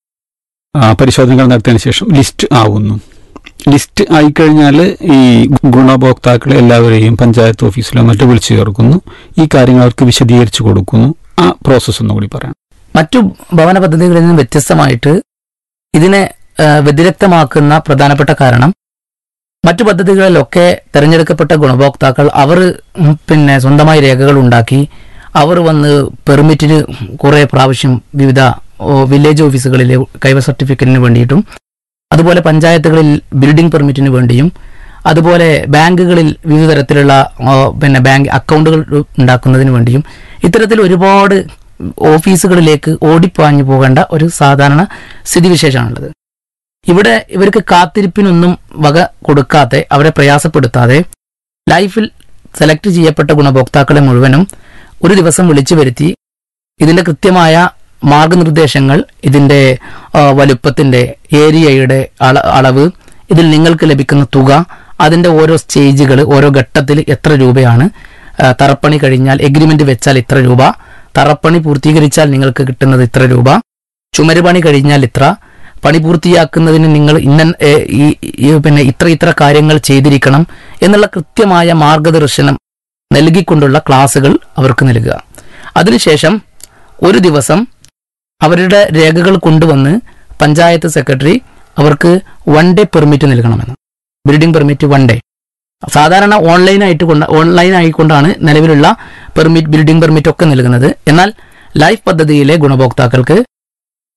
[SPEAKER 5] ആ, പരിശോധനകൾ നടത്തിയതിനു ശേഷം ലിസ്റ്റ് ആവുന്നു ലിസ്റ്റ് ആയിക്കഴിഞ്ഞാൽ ഈ ഗുണഭോക്താക്കളെ എല്ലാവരെയും പഞ്ചായത്ത് ഓഫീസിലോ മറ്റോ വിളിച്ചു ചേർക്കുന്നു ഈ കാര്യങ്ങൾ അവർക്ക് വിശദീകരിച്ചു കൊടുക്കുന്നു ആ പ്രോസസ്സ് ഒന്നുകൂടി പറയാം
[SPEAKER 6] മറ്റു ഭവന പദ്ധതികളിൽ നിന്ന് വ്യത്യസ്തമായിട്ട് ഇതിനെ ആ, വ്യതിരക്തമാക്കുന്ന പ്രധാനപ്പെട്ട കാരണം മറ്റു പദ്ധതികളിലൊക്കെ തെരഞ്ഞെടുക്കപ്പെട്ട ഗുണഭോക്താക്കൾ അവർ ഉം, പിന്നെ സ്വന്തമായി രേഖകൾ ഉണ്ടാക്കി അവർ വന്ന് പെർമിറ്റിന് കുറേ പ്രാവശ്യം വിവിധ ഓ, വില്ലേജ് ഓഫീസുകളിലെ കൈവ സർട്ടിഫിക്കറ്റിന് വേണ്ടിയിട്ടും അതുപോലെ പഞ്ചായത്തുകളിൽ ബിൽഡിംഗ് പെർമിറ്റിന് വേണ്ടിയും അതുപോലെ ബാങ്കുകളിൽ വിവിധ തരത്തിലുള്ള ആ, പിന്നെ ബാങ്ക് അക്കൗണ്ടുകൾ ഉണ്ടാക്കുന്നതിന് വേണ്ടിയും ഇത്തരത്തിൽ ഒരുപാട് ഓഫീസുകളിലേക്ക് ഓടിപ്പാഞ്ഞു പോകേണ്ട ഒരു സാധാരണ സ്ഥിതിവിശേഷമാണുള്ളത് ഇവിടെ ഇവർക്ക് കാത്തിരിപ്പിനൊന്നും വക കൊടുക്കാതെ അവരെ പ്രയാസപ്പെടുത്താതെ ലൈഫിൽ സെലക്ട് ചെയ്യപ്പെട്ട ഗുണഭോക്താക്കളെ മുഴുവനും ഒരു ദിവസം വിളിച്ചു വരുത്തി ഇതിന്റെ കൃത്യമായ മാർഗനിർദ്ദേശങ്ങൾ ഇതിന്റെ ആ, വലുപ്പത്തിന്റെ ഏരിയയുടെ അള അളവ് ഇതിൽ നിങ്ങൾക്ക് ലഭിക്കുന്ന തുക അതിന്റെ ഓരോ സ്റ്റേജുകൾ ഓരോ ഘട്ടത്തിൽ എത്ര രൂപയാണ് ആ, തറപ്പണി കഴിഞ്ഞാൽ എഗ്രിമെന്റ് വെച്ചാൽ ഇത്ര രൂപ തറപ്പണി പൂർത്തീകരിച്ചാൽ നിങ്ങൾക്ക് കിട്ടുന്നത് ഇത്ര രൂപ ചുമരുപണി കഴിഞ്ഞാൽ ഇത്ര പണി പൂർത്തിയാക്കുന്നതിന് നിങ്ങൾ ഇന്ന ഏ, ഈ ഈ പിന്നെ ഇത്ര ഇത്ര കാര്യങ്ങൾ ചെയ്തിരിക്കണം എന്നുള്ള കൃത്യമായ മാർഗദർശനം നൽകിക്കൊണ്ടുള്ള ക്ലാസുകൾ അവർക്ക് നൽകുക അതിനുശേഷം ഒരു ദിവസം അവരുടെ രേഖകൾ കൊണ്ടുവന്ന് പഞ്ചായത്ത് സെക്രട്ടറി അവർക്ക് വൺ ഡേ പെർമിറ്റ് നൽകണമെന്ന് ബിൽഡിംഗ് പെർമിറ്റ് വൺ ഡേ സാധാരണ ഓൺലൈനായിട്ട് കൊണ്ട് ഓൺലൈൻ ആയിക്കൊണ്ടാണ് നിലവിലുള്ള പെർമിറ്റ് ബിൽഡിംഗ് പെർമിറ്റ് ഒക്കെ നൽകുന്നത് എന്നാൽ ലൈഫ് പദ്ധതിയിലെ ഗുണഭോക്താക്കൾക്ക്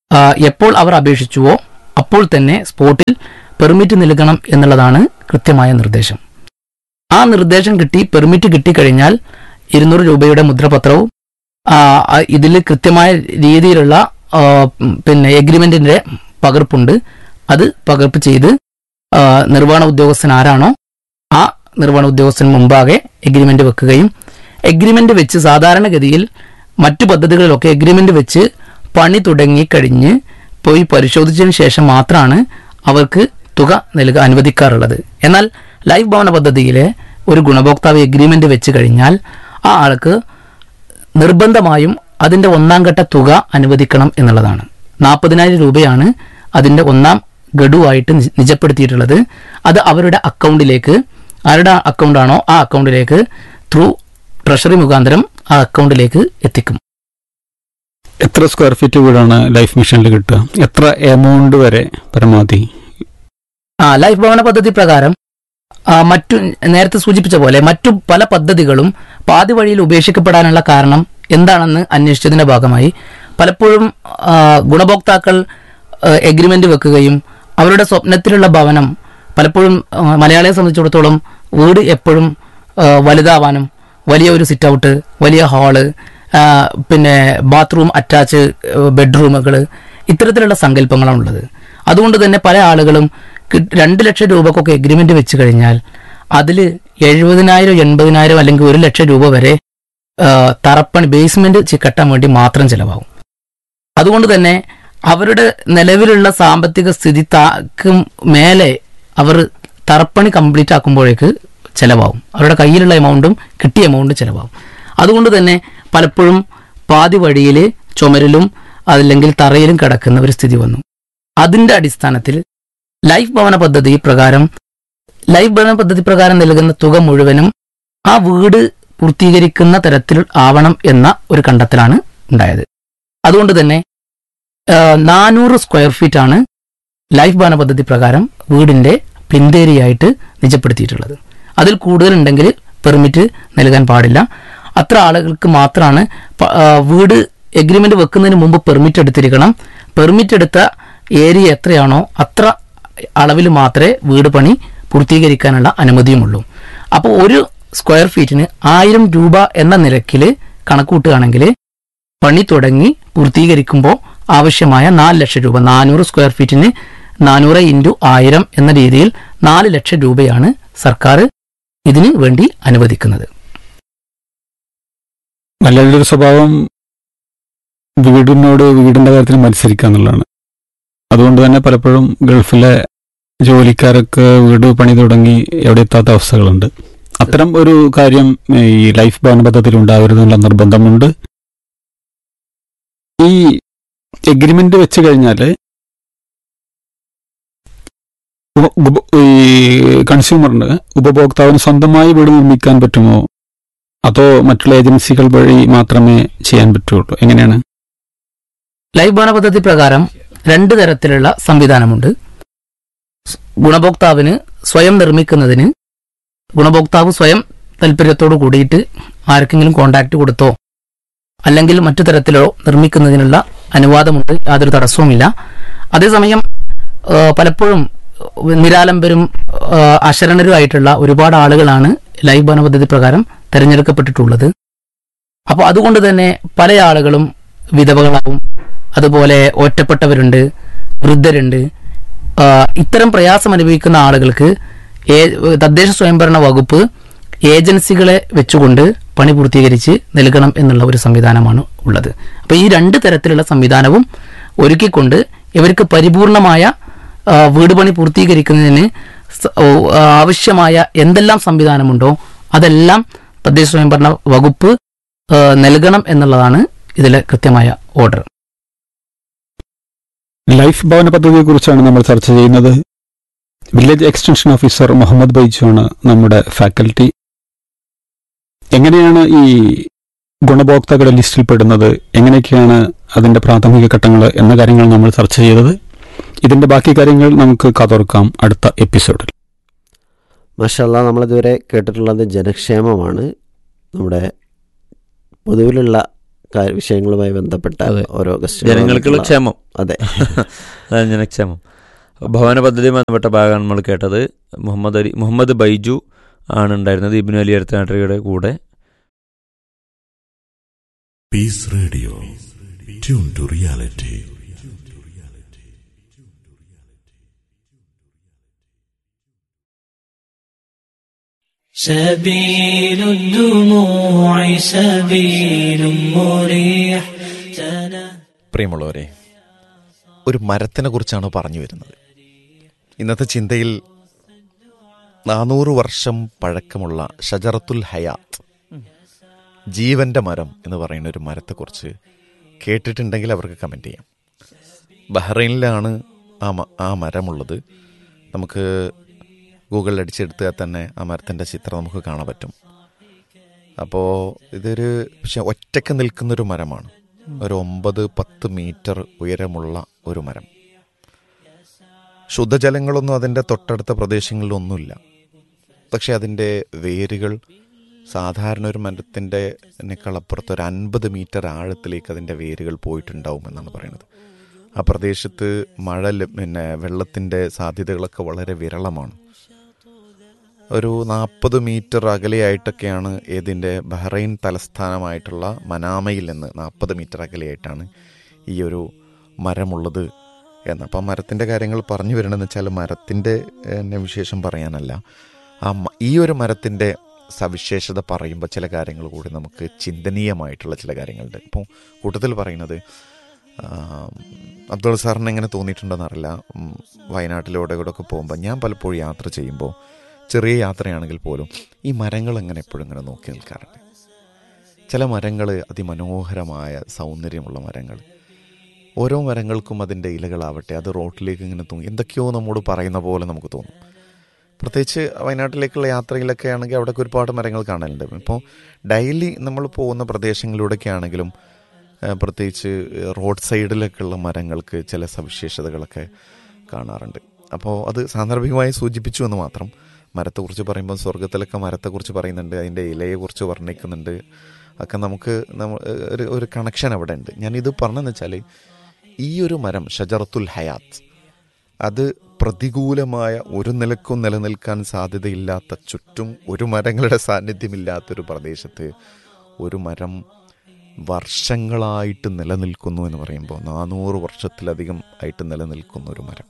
[SPEAKER 6] ആ, എപ്പോൾ അവർ അപേക്ഷിച്ചുവോ അപ്പോൾ തന്നെ സ്പോട്ടിൽ പെർമിറ്റ് നൽകണം എന്നുള്ളതാണ് കൃത്യമായ നിർദ്ദേശം ആ നിർദ്ദേശം കിട്ടി പെർമിറ്റ് കിട്ടിക്കഴിഞ്ഞാൽ ഇരുന്നൂറ് രൂപയുടെ മുദ്രപത്രവും ഇതിൽ കൃത്യമായ രീതിയിലുള്ള ആ, ഉം, പിന്നെ എഗ്രിമെന്റിന്റെ പകർപ്പുണ്ട് അത് പകർപ്പ് ചെയ്ത് ആ, നിർവ്വഹണ ഉദ്യോഗസ്ഥൻ ആരാണോ ആ നിർവ്വഹണ ഉദ്യോഗസ്ഥൻ മുമ്പാകെ എഗ്രിമെന്റ് വെക്കുകയും എഗ്രിമെന്റ് വെച്ച് സാധാരണഗതിയിൽ മറ്റു പദ്ധതികളിലൊക്കെ എഗ്രിമെന്റ് വെച്ച് പണി തുടങ്ങിക്കഴിഞ്ഞ് പോയി പരിശോധിച്ചതിന് ശേഷം മാത്രമാണ് അവർക്ക് തുക നൽകുക അനുവദിക്കാറുള്ളത് എന്നാൽ ലൈഫ് ഭവന പദ്ധതിയിലെ ഒരു ഗുണഭോക്താവ് എഗ്രിമെന്റ് വെച്ച് കഴിഞ്ഞാൽ ആ ആൾക്ക് നിർബന്ധമായും അതിന്റെ ഒന്നാം ഘട്ട തുക അനുവദിക്കണം എന്നുള്ളതാണ് നാൽപ്പതിനായിരം രൂപയാണ് അതിന്റെ ഒന്നാം ഗഡുവായിട്ട് നി- നിജപ്പെടുത്തിയിട്ടുള്ളത് അത് അവരുടെ അക്കൗണ്ടിലേക്ക് ആരുടെ അക്കൗണ്ടാണോ ആ അക്കൗണ്ടിലേക്ക് ത്രൂ ട്രഷറി മുഖാന്തരം ആ അക്കൗണ്ടിലേക്ക് എത്തിക്കും
[SPEAKER 5] എത്ര സ്ക്വയർ ഫീറ്റ് വീടാണ് ലൈഫ് മിഷനിൽ കിട്ടുക എത്ര എമൗണ്ട് വരെ പരമാവധി
[SPEAKER 6] ആ ലൈഫ് ഭവന പദ്ധതി പ്രകാരം ആ, മറ്റു നേരത്തെ സൂചിപ്പിച്ച പോലെ മറ്റു പല പദ്ധതികളും പാതി വഴിയിൽ ഉപേക്ഷിക്കപ്പെടാനുള്ള കാരണം എന്താണെന്ന് അന്വേഷിച്ചതിന്റെ ഭാഗമായി പലപ്പോഴും ആ, ഗുണഭോക്താക്കൾ എഗ്രിമെന്റ് വെക്കുകയും അവരുടെ സ്വപ്നത്തിലുള്ള ഭവനം പലപ്പോഴും ആ, മലയാളിയെ സംബന്ധിച്ചിടത്തോളം വീട് എപ്പോഴും ആ, വലുതാവാനും വലിയ ഒരു സിറ്റ് ഔട്ട് വലിയ ഹാള് ആ, പിന്നെ ബാത്റൂം അറ്റാച്ച് ബെഡ്റൂമുകൾ ഇത്തരത്തിലുള്ള സങ്കല്പങ്ങളാണുള്ളത് അതുകൊണ്ട് തന്നെ പല ആളുകളും കി- രണ്ട് ലക്ഷം രൂപക്കൊക്കെ എഗ്രിമെന്റ് വെച്ച് കഴിഞ്ഞാൽ അതിൽ എഴുപതിനായിരം എൺപതിനായിരം അല്ലെങ്കിൽ ഒരു ലക്ഷം രൂപ വരെ ആ, തറപ്പണി ബേസ്മെന്റ് ചി- കെട്ടാൻ വേണ്ടി മാത്രം ചിലവാകും അതുകൊണ്ട് തന്നെ അവരുടെ നിലവിലുള്ള സാമ്പത്തിക സ്ഥിതി താക്കും മേലെ അവർ തറപ്പണി കംപ്ലീറ്റ് ആക്കുമ്പോഴേക്ക് ചിലവാകും അവരുടെ കയ്യിലുള്ള എമൗണ്ടും കിട്ടിയ എമൗണ്ടും ചിലവാകും അതുകൊണ്ട് തന്നെ പലപ്പോഴും പാതി വഴിയിൽ ചുമരിലും അതല്ലെങ്കിൽ തറയിലും കിടക്കുന്ന ഒരു സ്ഥിതി വന്നു അതിന്റെ അടിസ്ഥാനത്തിൽ ലൈഫ് ഭവന പദ്ധതി പ്രകാരം ലൈഫ് ഭവന പദ്ധതി പ്രകാരം നൽകുന്ന തുക മുഴുവനും ആ വീട് പൂർത്തീകരിക്കുന്ന തരത്തിൽ ആവണം എന്ന ഒരു കണ്ടെത്തലാണ് ഉണ്ടായത് അതുകൊണ്ട് തന്നെ നാനൂറ് സ്ക്വയർ ഫീറ്റ് ആണ് ലൈഫ് ഭവന പദ്ധതി പ്രകാരം വീടിന്റെ പ്ലിന്തേരിയായിട്ട് നിജപ്പെടുത്തിയിട്ടുള്ളത് അതിൽ കൂടുതലുണ്ടെങ്കിൽ പെർമിറ്റ് നൽകാൻ പാടില്ല അത്ര ആളുകൾക്ക് മാത്രമാണ് പ- ആ, വീട് എഗ്രിമെന്റ് വെക്കുന്നതിന് മുമ്പ് പെർമിറ്റ് എടുത്തിരിക്കണം പെർമിറ്റ് എടുത്ത ഏരിയ എത്രയാണോ അത്ര അളവിൽ മാത്രമേ വീട് പണി പൂർത്തീകരിക്കാനുള്ള അനുമതിയുമുള്ളൂ അപ്പോൾ ഒരു സ്ക്വയർ ഫീറ്റിന് ആയിരം രൂപ എന്ന നിരക്കിൽ കണക്കൂട്ടുകയാണെങ്കിൽ പണി തുടങ്ങി പൂർത്തീകരിക്കുമ്പോൾ ആവശ്യമായ നാല് ലക്ഷം രൂപ നാനൂറ് സ്ക്വയർ ഫീറ്റിന് നാനൂറ് ഇൻറ്റു ആയിരം എന്ന രീതിയിൽ നാല് ലക്ഷം രൂപയാണ് സർക്കാർ ഇതിന് വേണ്ടി അനുവദിക്കുന്നത്
[SPEAKER 5] മലയാളിയുടെ ഒരു സ്വഭാവം വീടിനോട് വീടിന്റെ കാര്യത്തിൽ മത്സരിക്കുക എന്നുള്ളതാണ് അതുകൊണ്ട് തന്നെ പലപ്പോഴും ഗൾഫിലെ ജോലിക്കാരൊക്കെ വീട് പണി തുടങ്ങി എവിടെ എത്താത്ത അവസ്ഥകളുണ്ട് അത്തരം ഒരു കാര്യം ഈ ലൈഫ് ഭവന പദ്ധതിയിൽ ഉണ്ടാവരുതെന്നുള്ള നിർബന്ധമുണ്ട് ഈ എഗ്രിമെന്റ് വെച്ച് കഴിഞ്ഞാൽ ഈ കൺസ്യൂമറിന് ഉപഭോക്താവിന് സ്വന്തമായി വീട് നിർമ്മിക്കാൻ പറ്റുമോ അതോ മറ്റുള്ള ഏജൻസികൾ വഴി മാത്രമേ ചെയ്യാൻ പറ്റുള്ളൂ എങ്ങനെയാണ്
[SPEAKER 6] ലൈഫ് ഭവന പദ്ധതി പ്രകാരം രണ്ട് തരത്തിലുള്ള സംവിധാനമുണ്ട് സ് ഗുണഭോക്താവിന് സ്വയം നിർമ്മിക്കുന്നതിന് ഗുണഭോക്താവ് സ്വയം താല്പര്യത്തോട് കൂടിയിട്ട് ആർക്കെങ്കിലും കോണ്ടാക്ട് കൊടുത്തോ അല്ലെങ്കിൽ മറ്റു തരത്തിലോ നിർമ്മിക്കുന്നതിനുള്ള അനുവാദമുണ്ട് യാതൊരു തടസ്സവുമില്ല അതേസമയം ആ, പലപ്പോഴും നിരാലംബരും ആ, അശരണരുമായിട്ടുള്ള ഒരുപാട് ആളുകളാണ് ലൈഫ് ഭവന പദ്ധതി പ്രകാരം തിരഞ്ഞെടുക്കപ്പെട്ടിട്ടുള്ളത് അപ്പോൾ അതുകൊണ്ട് തന്നെ പല ആളുകളും വിധവകളാവും അതുപോലെ ഒറ്റപ്പെട്ടവരുണ്ട് വൃദ്ധരുണ്ട് ആ, ഇത്തരം പ്രയാസം അനുഭവിക്കുന്ന ആളുകൾക്ക് ഏ- തദ്ദേശ സ്വയംഭരണ വകുപ്പ് ഏജൻസികളെ വെച്ചുകൊണ്ട് പണി പൂർത്തീകരിച്ച് നൽകണം എന്നുള്ള ഒരു സംവിധാനമാണ് ഉള്ളത് അപ്പോൾ ഈ രണ്ട് തരത്തിലുള്ള സംവിധാനവും ഒരുക്കിക്കൊണ്ട് ഇവർക്ക് പരിപൂർണമായ ആ, വീട് പണി പൂർത്തീകരിക്കുന്നതിന് സ- ഓ, ആ, ആവശ്യമായ എന്തെല്ലാം സംവിധാനമുണ്ടോ അതെല്ലാം തദ്ദേശ സ്വയംഭരണ വകുപ്പ് ആ, നൽകണം എന്നുള്ളതാണ് ഇതിലെ കൃത്യമായ ഓർഡർ
[SPEAKER 5] ലൈഫ് ഭവന പദ്ധതിയെ കുറിച്ചാണ് നമ്മൾ ചർച്ച ചെയ്യുന്നത് village extension officer Muhammad Baiju ആണ് നമ്മുടെ ഫാക്കൽറ്റി എങ്ങനെയാണ് ഈ ഗുണഭോക്താക്കളുടെ ലിസ്റ്റിൽ പെടുന്നത് എങ്ങനെയൊക്കെയാണ് അതിന്റെ പ്രാഥമിക ഘട്ടങ്ങൾ എന്ന കാര്യങ്ങൾ നമ്മൾ ചർച്ച ചെയ്തത് ഇതിന്റെ ബാക്കി കാര്യങ്ങൾ നമുക്ക് കാതോർക്കാം അടുത്ത എപ്പിസോഡിൽ
[SPEAKER 2] മഷല്ല നമ്മളിതുവരെ കേട്ടിട്ടുള്ളത് ജനക്ഷേമമാണ് നമ്മുടെ പൊതുവിലുള്ള കാ- വിഷയങ്ങളുമായി ബന്ധപ്പെട്ട
[SPEAKER 6] അതെ.
[SPEAKER 2] ഓരോ ഗസ്റ്റുകൾ
[SPEAKER 3] ജനങ്ങൾക്കുള്ള
[SPEAKER 2] വന്നിട്ടുള്ള-
[SPEAKER 3] ക്ഷേമം
[SPEAKER 2] അതെ
[SPEAKER 3] അതാണ് ജനക്ഷേമം ഭവന പദ്ധതിയുമായി ബന്ധപ്പെട്ട ഭാഗമാണ് നമ്മൾ കേട്ടത് മുഹമ്മദ് അലി മുഹമ്മദ് ബൈജു ആണ് ഉണ്ടായിരുന്നത് ഇബിനു അലി അടുത്തനാട്ടറിയുടെ കൂടെ
[SPEAKER 7] Peace Radio. Tune to reality.
[SPEAKER 8] سبيل الدموع سبيل مريح
[SPEAKER 9] പ്രിയമുള്ളവരെ ഒരു മരത്തിനെ കുറിച്ചാണ് പറഞ്ഞു വരുന്നത് ഇന്നത്തെ ചിന്തയിൽ നാനൂറ് വർഷം പഴക്കമുള്ള ഷജറത്തുൽ ഹയാത്ത് ജീവന്റെ മരം എന്ന് പറയുന്ന ഒരു മരത്തെക്കുറിച്ച് കേട്ടിട്ടുണ്ടെങ്കിൽ അവർക്ക് കമൻറ്റ് ചെയ്യാം ബഹ്റൈനിലാണ് ആ മ- ആ മരമുള്ളത് നമുക്ക് ഗൂഗിളിൽ അടിച്ചെടുത്താൽ തന്നെ ആ മരത്തിൻ്റെ ചിത്രം നമുക്ക് കാണാൻ പറ്റും അപ്പോൾ ഇതൊരു പക്ഷെ ഒറ്റയ്ക്ക് നിൽക്കുന്നൊരു മരമാണ് ഒരു ഒമ്പത് പത്ത് മീറ്റർ ഉയരമുള്ള ഒരു മരം ശുദ്ധജലങ്ങളൊന്നും അതിൻ്റെ തൊട്ടടുത്ത പ്രദേശങ്ങളിലൊന്നുമില്ല പക്ഷെ അതിൻ്റെ വേരുകൾ സാധാരണ ഒരു മരത്തിൻ്റെ അപ്പുറത്ത് ഒരു അൻപത് മീറ്റർ ആഴത്തിലേക്ക് അതിൻ്റെ വേരുകൾ പോയിട്ടുണ്ടാവും എന്നാണ് പറയുന്നത് ആ പ്രദേശത്ത് മഴ ല- പിന്നെ വെള്ളത്തിൻ്റെ സാധ്യതകളൊക്കെ വളരെ വിരളമാണ് ഒരു നാൽപ്പത് മീറ്റർ അകലെയായിട്ടൊക്കെയാണ് ഇതിൻ്റെ ബഹ്റൈൻ തലസ്ഥാനമായിട്ടുള്ള മനാമയിൽ നിന്ന് നാൽപ്പത് മീറ്റർ അകലെയായിട്ടാണ് ഈ ഒരു മരമുള്ളത് എന്ന് അപ്പം മരത്തിൻ്റെ കാര്യങ്ങൾ പറഞ്ഞു വരണമെന്ന് വെച്ചാൽ മരത്തിൻ്റെ എന്നെ വിശേഷം പറയാനല്ല ആ മ- ഈ ഒരു മരത്തിൻ്റെ സവിശേഷത പറയുമ്പോൾ ചില കാര്യങ്ങൾ കൂടി നമുക്ക് ചിന്തനീയമായിട്ടുള്ള ചില കാര്യങ്ങളുണ്ട് ഇപ്പോൾ കൂട്ടത്തിൽ പറയുന്നത് ആ, അബ്ദുൾ സാറിന് എങ്ങനെ തോന്നിയിട്ടുണ്ടെന്ന് അറിയില്ല ഉം, വയനാട്ടിലൂടെ കൂടെ ഒക്കെ പോകുമ്പോൾ ഞാൻ പലപ്പോഴും യാത്ര ചെയ്യുമ്പോൾ ചെറിയ യാത്രയാണെങ്കിൽ പോലും ഈ മരങ്ങൾ എങ്ങനെ എപ്പോഴും ഇങ്ങനെ നോക്കി നിൽക്കാറുണ്ട് ചില മരങ്ങൾ അതിമനോഹരമായ സൗന്ദര്യമുള്ള മരങ്ങൾ ഓരോ മരങ്ങൾക്കും അതിൻ്റെ ഇലകളാവട്ടെ അത് റോട്ടിലേക്ക് ഇങ്ങനെ തൂങ്ങി എന്തൊക്കെയോ നമ്മോട് പറയുന്ന പോലെ നമുക്ക് തോന്നും പ്രത്യേകിച്ച് വയനാട്ടിലേക്കുള്ള യാത്രയിലൊക്കെ ആണെങ്കിൽ അവിടെയൊക്കെ ഒരുപാട് മരങ്ങൾ കാണാനുണ്ട് ഇപ്പോൾ ഡെയിലി നമ്മൾ പോകുന്ന പ്രദേശങ്ങളിലൂടെയൊക്കെ ആണെങ്കിലും ഏഹ്, പ്രത്യേകിച്ച് റോഡ് സൈഡിലൊക്കെയുള്ള മരങ്ങൾക്ക് ചില സവിശേഷതകളൊക്കെ കാണാറുണ്ട് അപ്പോൾ അത് സാന്ദർഭികമായി സൂചിപ്പിച്ചു എന്ന് മാത്രം മരത്തെക്കുറിച്ച് പറയുമ്പോൾ സ്വർഗത്തിലൊക്കെ മരത്തെക്കുറിച്ച് പറയുന്നുണ്ട് അതിൻ്റെ ഇലയെക്കുറിച്ച് വർണ്ണിക്കുന്നുണ്ട് ഒക്കെ നമുക്ക് നമ്മ ഒരു ഒരു കണക്ഷൻ അവിടെ ഉണ്ട് ഞാനിത് പറഞ്ഞതെന്ന് വെച്ചാൽ ഈ ഒരു മരം ഷജറത്തുൽ ഹയാത്ത് അത് പ്രതികൂലമായ ഒരു നിലക്കും നിലനിൽക്കാൻ സാധ്യതയില്ലാത്ത ചുറ്റും ഒരു മരങ്ങളുടെ സാന്നിധ്യമില്ലാത്തൊരു പ്രദേശത്ത് ഒരു മരം വർഷങ്ങളായിട്ട് നിലനിൽക്കുന്നു എന്ന് പറയുമ്പോൾ നാനൂറ് വർഷത്തിലധികം ആയിട്ട് നിലനിൽക്കുന്ന ഒരു മരം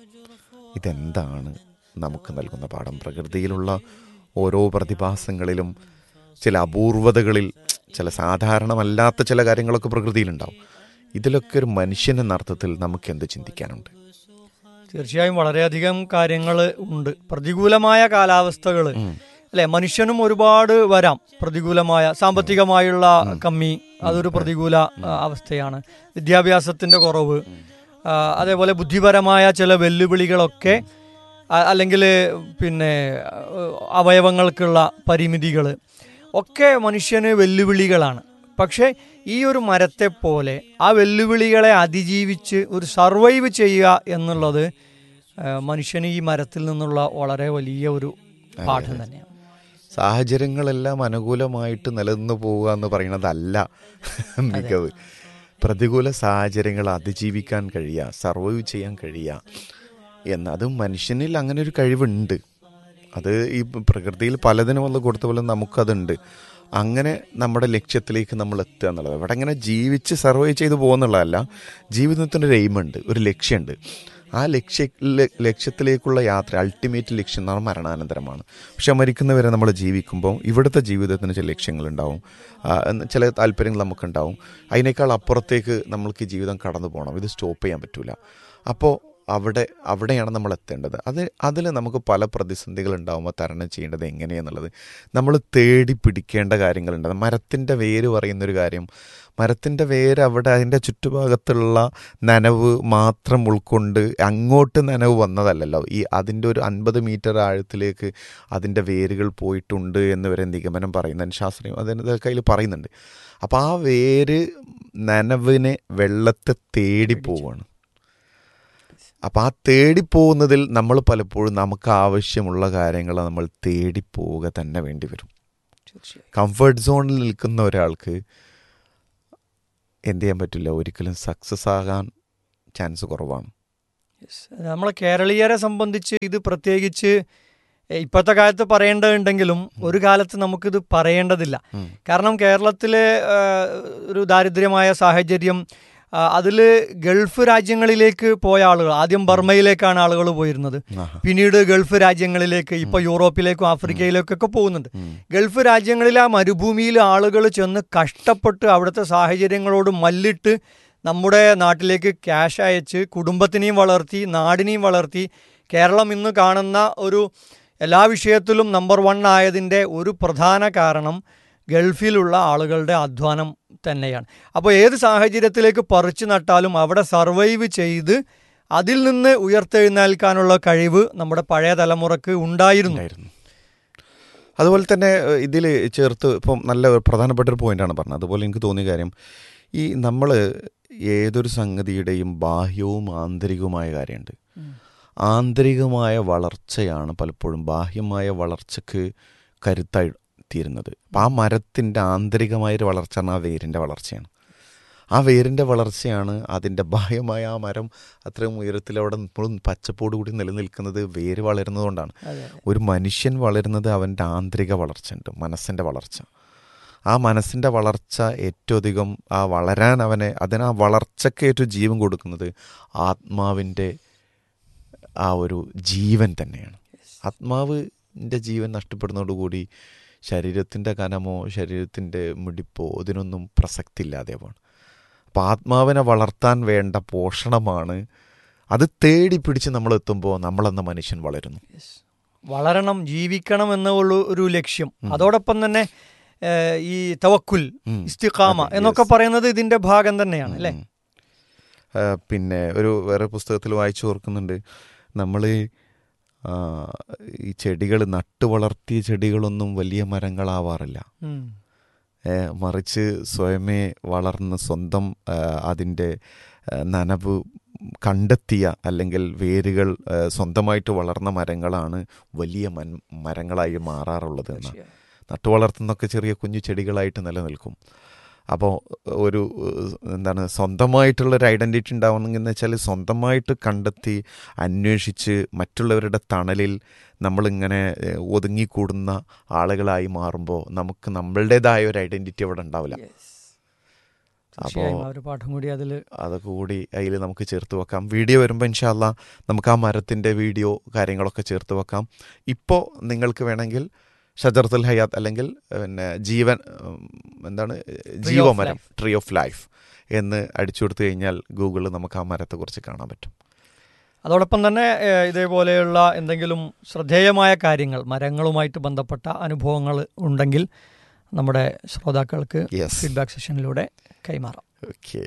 [SPEAKER 9] ഇതെന്താണ് നമുക്ക് നൽകുന്ന പാഠം പ്രകൃതിയിലുള്ള ഓരോ പ്രതിഭാസങ്ങളിലും ചില അപൂർവതകളിൽ ചില സാധാരണമല്ലാത്ത ചില കാര്യങ്ങളൊക്കെ പ്രകൃതിയിലുണ്ടാവും ഇതിലൊക്കെ ഒരു മനുഷ്യൻ എന്ന അർത്ഥത്തിൽ നമുക്ക് എന്ത് ചിന്തിക്കാനുണ്ട്
[SPEAKER 10] തീർച്ചയായും വളരെയധികം കാര്യങ്ങൾ ഉണ്ട് പ്രതികൂലമായ കാലാവസ്ഥകൾ അല്ലെ മനുഷ്യനും ഒരുപാട് വരാം പ്രതികൂലമായ സാമ്പത്തികമായുള്ള കമ്മി അതൊരു പ്രതികൂല ആ, അവസ്ഥയാണ് വിദ്യാഭ്യാസത്തിന്റെ കുറവ് ആ, അതേപോലെ ബുദ്ധിപരമായ ചില വെല്ലുവിളികളൊക്കെ അല്ലെങ്കിൽ പിന്നെ ആ, അവയവങ്ങൾക്കുള്ള പരിമിതികൾ ഒക്കെ മനുഷ്യന് വെല്ലുവിളികളാണ് പക്ഷേ ഈ ഒരു മരത്തെ പോലെ ആ വെല്ലുവിളികളെ അതിജീവിച്ച് ഒരു സർവൈവ് ചെയ്യുക എന്നുള്ളത് ആ, മനുഷ്യന് ഈ മരത്തിൽ നിന്നുള്ള വളരെ വലിയ ഒരു പാഠം തന്നെയാണ്
[SPEAKER 9] സാഹചര്യങ്ങളെല്ലാം അനുകൂലമായിട്ട് നിലനിന്ന് പോവുക എന്ന് പറയുന്നതല്ല മികവ് പ്രതികൂല സാഹചര്യങ്ങൾ അതിജീവിക്കാൻ കഴിയുക സർവൈവ് ചെയ്യാൻ കഴിയുക എന്ന് അത് മനുഷ്യനിൽ അങ്ങനെ ഒരു കഴിവുണ്ട് അത് ഈ പ്രകൃതിയിൽ പലതിനും വന്ന് കൊടുത്ത പോലെ നമുക്കതുണ്ട് അങ്ങനെ നമ്മുടെ ലക്ഷ്യത്തിലേക്ക് നമ്മൾ എത്തുക എന്നുള്ളത് അവിടെ അങ്ങനെ ജീവിച്ച് സർവൈവ് ചെയ്ത് പോകുന്നുള്ളതല്ല ജീവിതത്തിൻ്റെ ഒരു എയിമുണ്ട് ഒരു ലക്ഷ്യമുണ്ട് ആ ലക്ഷ്യ ല- ലക്ഷ്യത്തിലേക്കുള്ള യാത്ര അൾട്ടിമേറ്റ് ലക്ഷ്യം എന്ന് പറഞ്ഞാൽ മരണാനന്തരമാണ് പക്ഷെ മരിക്കുന്നവരെ നമ്മൾ ജീവിക്കുമ്പോൾ ഇവിടുത്തെ ജീവിതത്തിന് ചില ലക്ഷ്യങ്ങളുണ്ടാവും ആ, എന്ന് ചില താല്പര്യങ്ങൾ നമുക്കുണ്ടാവും അതിനേക്കാൾ അപ്പുറത്തേക്ക് നമ്മൾക്ക് ഈ ജീവിതം കടന്നു പോകണം ഇത് സ്റ്റോപ്പ് ചെയ്യാൻ പറ്റൂല അപ്പോൾ അവിടെ അവിടെയാണ് നമ്മൾ എത്തേണ്ടത് അത് അതിൽ നമുക്ക് പല പ്രതിസന്ധികൾ ഉണ്ടാകുമ്പോൾ തരണം ചെയ്യേണ്ടത് എങ്ങനെയെന്നുള്ളത് നമ്മൾ തേടി പിടിക്കേണ്ട കാര്യങ്ങളുണ്ട് മരത്തിൻ്റെ വേര് പറയുന്നൊരു കാര്യം മരത്തിൻ്റെ വേര് അവിടെ അതിൻ്റെ ചുറ്റുഭാഗത്തുള്ള നനവ് മാത്രം ഉൾക്കൊണ്ട് അങ്ങോട്ട് നനവ് വന്നതല്ലല്ലോ ഈ അതിൻ്റെ ഒരു അൻപത് മീറ്റർ ആഴത്തിലേക്ക് അതിൻ്റെ വേരുകൾ പോയിട്ടുണ്ട് എന്ന് വരെ നിഗമനം പറയുന്നതിന് ശാസ്ത്രീയം അതിനൊക്കെ അതിൽ പറയുന്നുണ്ട് അപ്പോൾ ആ വേര് നനവിനെ വെള്ളത്തെ തേടി പോവാണ് അപ്പം ആ തേടിപ്പോകുന്നതിൽ നമ്മൾ പലപ്പോഴും നമുക്ക് ആവശ്യമുള്ള കാര്യങ്ങൾ നമ്മൾ തേടിപ്പോവുക തന്നെ വേണ്ടി വരും കംഫർട്ട് സോണിൽ നിൽക്കുന്ന ഒരാൾക്ക് എന്ത് ചെയ്യാൻ പറ്റില്ല ഒരിക്കലും സക്സസ് ആകാൻ ചാൻസ് കുറവാണ്
[SPEAKER 10] നമ്മളെ കേരളീയരെ സംബന്ധിച്ച് ഇത് പ്രത്യേകിച്ച് എ, ഇപ്പോഴത്തെ കാലത്ത് പറയേണ്ടതുണ്ടെങ്കിലും ഒരു കാലത്ത് നമുക്കിത് പറയേണ്ടതില്ല
[SPEAKER 9] ഉം.
[SPEAKER 10] കാരണം കേരളത്തിലെ ആ, ഒരു ദാരിദ്ര്യമായ സാഹചര്യം അതിൽ ഗൾഫ് രാജ്യങ്ങളിലേക്ക് പോയ ആളുകൾ ആദ്യം ബർമയിലേക്കാണ് ആളുകൾ പോയിരുന്നത്
[SPEAKER 9] ആഹാ.
[SPEAKER 10] പിന്നീട് ഗൾഫ് രാജ്യങ്ങളിലേക്ക് ഇപ്പോൾ യൂറോപ്പിലേക്കും ആഫ്രിക്കയിലേക്കൊക്കെ പോകുന്നുണ്ട്
[SPEAKER 9] ഉം.
[SPEAKER 10] ഗൾഫ് രാജ്യങ്ങളിൽ ആ മരുഭൂമിയിൽ ആളുകൾ ചെന്ന് കഷ്ടപ്പെട്ട് അവിടുത്തെ സാഹചര്യങ്ങളോട് മല്ലിട്ട് നമ്മുടെ നാട്ടിലേക്ക് ക്യാഷ് അയച്ച് കുടുംബത്തിനെയും വളർത്തി നാടിനെയും വളർത്തി കേരളം ഇന്ന് കാണുന്ന ഒരു എല്ലാ വിഷയത്തിലും നമ്പർ വൺ ആയതിൻ്റെ ഒരു പ്രധാന കാരണം ഗൾഫിലുള്ള ആളുകളുടെ അധ്വാനം തന്നെയാണ് അപ്പോൾ ഏത് സാഹചര്യത്തിലേക്ക് പറിച്ചു നട്ടാലും അവിടെ സർവൈവ് ചെയ്ത് അതിൽ നിന്ന് ഉയർത്തെഴുന്നേൽക്കാനുള്ള കഴിവ് നമ്മുടെ പഴയ തലമുറക്ക് ഉണ്ടായിരുന്നു
[SPEAKER 9] ഉണ്ടായിരുന്നു അതുപോലെ തന്നെ ഇതിൽ ചേർത്ത് ഇപ്പം നല്ല ഒരു പ്രധാനപ്പെട്ട ഒരു പോയിന്റാണ് പറഞ്ഞത് അതുപോലെ എനിക്ക് തോന്നിയ കാര്യം ഈ നമ്മൾ ഏതൊരു സംഗതിയുടെയും ബാഹ്യവും ആന്തരികവുമായ കാര്യമുണ്ട് ആന്തരികമായ വളർച്ചയാണ് പലപ്പോഴും ബാഹ്യമായ വളർച്ചക്ക് കരുത്തായി തീരുന്നത് അപ്പം ആ മരത്തിൻ്റെ ആന്തരികമായ ഒരു വളർച്ച പറഞ്ഞാൽ ആ വേരിൻ്റെ വളർച്ചയാണ് ആ വേരിൻ്റെ വളർച്ചയാണ് അതിൻ്റെ ബാഹ്യമായ ആ മരം അത്രയും ഉയരത്തിൽ അവിടെ ഇപ്പോഴും പച്ചപ്പോട് കൂടി നിലനിൽക്കുന്നത് വേര് വളരുന്നതുകൊണ്ടാണ് ഒരു മനുഷ്യൻ വളരുന്നത് അവൻ്റെ ആന്തരിക വളർച്ച ഉണ്ട് മനസ്സിൻ്റെ വളർച്ച ആ മനസ്സിൻ്റെ വളർച്ച ഏറ്റവും അധികം ആ വളരാൻ അവനെ അതിന് ആ വളർച്ചയ്ക്ക് ഏറ്റവും ജീവൻ കൊടുക്കുന്നത് ആത്മാവിൻ്റെ ആ ഒരു ജീവൻ തന്നെയാണ് ആത്മാവിൻ്റെ ജീവൻ നഷ്ടപ്പെടുന്നതോടുകൂടി ശരീരത്തിൻ്റെ കനമോ ശരീരത്തിൻ്റെ മിടിപ്പോ ഇതിനൊന്നും പ്രസക്തി ഇല്ലാതെ പോണ് അപ്പോൾ ആത്മാവിനെ വളർത്താൻ വേണ്ട പോഷണമാണ് അത് തേടി പിടിച്ച് നമ്മൾ എത്തുമ്പോൾ നമ്മളെന്ന മനുഷ്യൻ വളരുന്നു
[SPEAKER 10] വളരണം ജീവിക്കണം എന്നുള്ള ഒരു ലക്ഷ്യം അതോടൊപ്പം തന്നെ ഏഹ്, ഈ തവക്കുൽ
[SPEAKER 9] ഉം.
[SPEAKER 10] ഇസ്തിഖാമ
[SPEAKER 9] അതെ,
[SPEAKER 10] എന്നൊക്കെ
[SPEAKER 9] yes.
[SPEAKER 10] പറയുന്നത് ഇതിന്റെ ഭാഗം തന്നെയാണ് അല്ലേ
[SPEAKER 9] ഉം. ആ, പിന്നെ ഒരു വേറെ പുസ്തകത്തിൽ വായിച്ചു ഓർക്കുന്നുണ്ട് നമ്മൾ ഈ ചെടികൾ നട്ടു വളർത്തിയ ചെടികളൊന്നും വലിയ മരങ്ങളാവാറില്ല
[SPEAKER 10] ഉം.
[SPEAKER 9] ഏ, മറിച്ച് സ്വയമേ വളർന്ന് സ്വന്തം ആ, അതിൻ്റെ ആ, നനവ് കണ്ടെത്തിയ അല്ലെങ്കിൽ വേരുകൾ ആ, സ്വന്തമായിട്ട് വളർന്ന മരങ്ങളാണ് വലിയ മൻ മരങ്ങളായി മാറാറുള്ളത് എന്നാണ് നട്ടു വളർത്തുന്നൊക്കെ ചെറിയ കുഞ്ഞു ചെടികളായിട്ട് നിലനിൽക്കും അപ്പോൾ ഒരു ഏഹ്, എന്താണ് സ്വന്തമായിട്ടുള്ള ഒരു ഐഡൻറ്റിറ്റി ഉണ്ടാവണമെങ്കിൽ എന്ന് വെച്ചാൽ സ്വന്തമായിട്ട് കണ്ടെത്തി അന്വേഷിച്ച് മറ്റുള്ളവരുടെ തണലിൽ നമ്മളിങ്ങനെ ഏഹ്, ഒതുങ്ങിക്കൂടുന്ന ആളുകളായി മാറുമ്പോൾ നമുക്ക് നമ്മളുടേതായ ഒരു ഐഡൻറ്റിറ്റി അവിടെ ഉണ്ടാവില്ല
[SPEAKER 10] തീർച്ചയായും ആ ഒരു പാഠം കൂടി അതിൽ
[SPEAKER 9] അതൊക്കെ കൂടി അതിൽ നമുക്ക് ചേർത്ത് വെക്കാം വീഡിയോ വരുമ്പോൾ ഇൻഷാല്ല നമുക്ക് ആ മരത്തിൻ്റെ വീഡിയോ കാര്യങ്ങളൊക്കെ ചേർത്ത് വെക്കാം ഇപ്പോൾ നിങ്ങൾക്ക് വേണമെങ്കിൽ ഷജർത്തുൽ ഹയാത്ത് അല്ലെങ്കിൽ പിന്നെ ജീവൻ ഉം, എന്താണ് ജീവമരം ട്രീ ഓഫ് ലൈഫ് എന്ന് അടിച്ചു കൊടുത്തു കഴിഞ്ഞാൽ ഗൂഗിളിൽ നമുക്ക് ആ മരത്തെക്കുറിച്ച് കാണാൻ പറ്റും
[SPEAKER 10] അതോടൊപ്പം തന്നെ ഏഹ്, ഇതേപോലെയുള്ള എന്തെങ്കിലും ശ്രദ്ധേയമായ കാര്യങ്ങൾ മരങ്ങളുമായിട്ട് ബന്ധപ്പെട്ട അനുഭവങ്ങൾ ഉണ്ടെങ്കിൽ നമ്മുടെ ശ്രോതാക്കൾക്ക്
[SPEAKER 9] യെസ്
[SPEAKER 10] ഫീഡ്ബാക്ക് സെഷനിലൂടെ കൈമാറാം
[SPEAKER 9] ഓക്കെ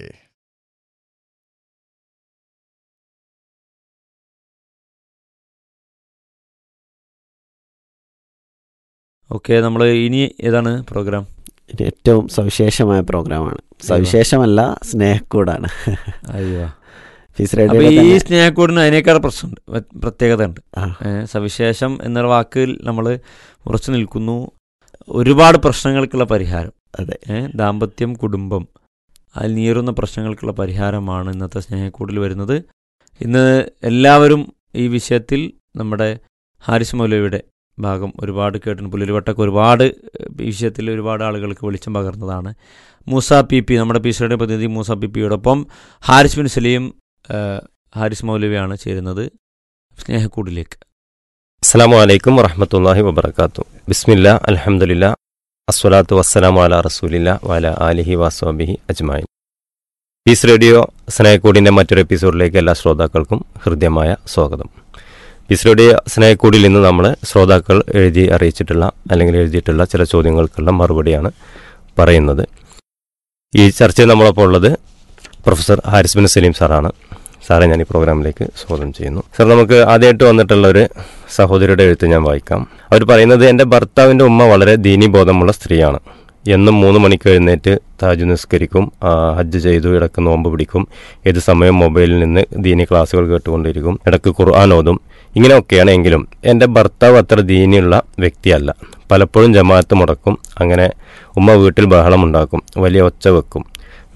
[SPEAKER 3] ഓക്കെ നമ്മൾ ഇനി ഏതാണ് പ്രോഗ്രാം
[SPEAKER 2] ഇത് ഏറ്റവും സവിശേഷമായ പ്രോഗ്രാമാണ് സവിശേഷമല്ല സ്നേഹക്കൂടാണ്
[SPEAKER 3] അയ്യോ
[SPEAKER 2] ഫീസ്
[SPEAKER 3] അപ്പൊ
[SPEAKER 2] റേഡിയോയിലെ
[SPEAKER 3] ഈ
[SPEAKER 2] തന്നെ-
[SPEAKER 3] സ്നേഹക്കൂടിന് അതിനേക്കാൾ പ്രശ്നമുണ്ട് വ്യ- പ്രത്യേകത ഉണ്ട്
[SPEAKER 2] ആ,
[SPEAKER 3] ഏഹ് സവിശേഷം എന്ന വാക്കിൽ നമ്മൾ ഉറച്ചു നിൽക്കുന്നു ഒരുപാട് പ്രശ്നങ്ങൾക്കുള്ള പരിഹാരം
[SPEAKER 2] അതെ
[SPEAKER 3] ഏഹ് ദാമ്പത്യം കുടുംബം അതിൽ നീറുന്ന പ്രശ്നങ്ങൾക്കുള്ള പരിഹാരമാണ് ഇന്നത്തെ സ്നേഹക്കൂടിൽ വരുന്നത് ഇന്ന് എല്ലാവരും ഈ വിഷയത്തിൽ നമ്മുടെ ഹാരിസ് മൗലവിയുടെ ഭാഗം ഒരുപാട് കേട്ടിട്ടുണ്ട് പുല്ലുവട്ടൊക്കെ ഒരുപാട് ഏഹ്, ഈ വിഷയത്തിൽ ഒരുപാട് ആളുകൾക്ക് വെളിച്ചം പകർന്നതാണ് മൂസ പി പി നമ്മുടെ പീസയുടെ പ്രതിനിധി മൂസ പി പിയോടൊപ്പം ഹാരിസ് ബിൻ സലീം ഏഹ്, ഹാരിസ് മൗലവിയാണ് ചേരുന്നത് സ്നേഹക്കൂടിലേക്ക്
[SPEAKER 11] അസ്സാം വലൈക്കും വറഹമത്തല്ലാഹി വബർക്കാത്തു ബിസ്മില്ല അലഹമുല്ല അസ്വലാത്തു വസ്സലാമു അല റസൂലില്ല വല ആലിഹി വാസ്വാബിഹി അജ്മായിൻ പീസ് റേഡിയോ സ്നേഹക്കൂടിൻ്റെ മറ്റൊരു എപ്പിസോഡിലേക്ക് എല്ലാ ശ്രോതാക്കൾക്കും ഹൃദ്യമായ സ്വാഗതം പീസ് റേഡിയോ സ്നേഹക്കൂടിൽ ഇന്ന് നമ്മൾ ശ്രോതാക്കൾ എഴുതി അറിയിച്ചിട്ടുള്ള അല്ലെങ്കിൽ എഴുതിയിട്ടുള്ള ചില ചോദ്യങ്ങൾക്കുള്ള മറുപടിയാണ് പറയുന്നത് ഈ ചർച്ചയിൽ നമ്മളൊപ്പം ഉള്ളത് പ്രൊഫസർ ഹാരിസ് ബിൻ സലീം സാറാണ് സാറെ ഞാൻ ഈ പ്രോഗ്രാമിലേക്ക് സ്വാഗതം ചെയ്യുന്നു സാർ നമുക്ക് ആദ്യമായിട്ട് വന്നിട്ടുള്ള ഒരു സഹോദരിയുടെ എഴുത്ത് ഞാൻ വായിക്കാം അവർ പറയുന്നത് എൻ്റെ ഭർത്താവിൻ്റെ ഉമ്മ വളരെ ദീനീബോധമുള്ള സ്ത്രീയാണ് എന്നും മൂന്ന് മണിക്ക് എഴുന്നേറ്റ് താജ് നിസ്കരിക്കും ആ, ഹജ്ജ് ചെയ്തു ഇടക്ക് നോമ്പ് പിടിക്കും ഏത് സമയം മൊബൈലിൽ നിന്ന് ദീനി ക്ലാസ്സുകൾ കേട്ടുകൊണ്ടിരിക്കും ഇടക്ക് ഖുർആൻ ഓതും ഇങ്ങനെയൊക്കെയാണ് എങ്കിലും എൻ്റെ ഭർത്താവ് അത്ര ദീനിയുള്ള വ്യക്തിയല്ല പലപ്പോഴും ജമാഅത്ത് മുടക്കും അങ്ങനെ ഉമ്മ വീട്ടിൽ ബഹളമുണ്ടാക്കും വലിയ ഒച്ച വെക്കും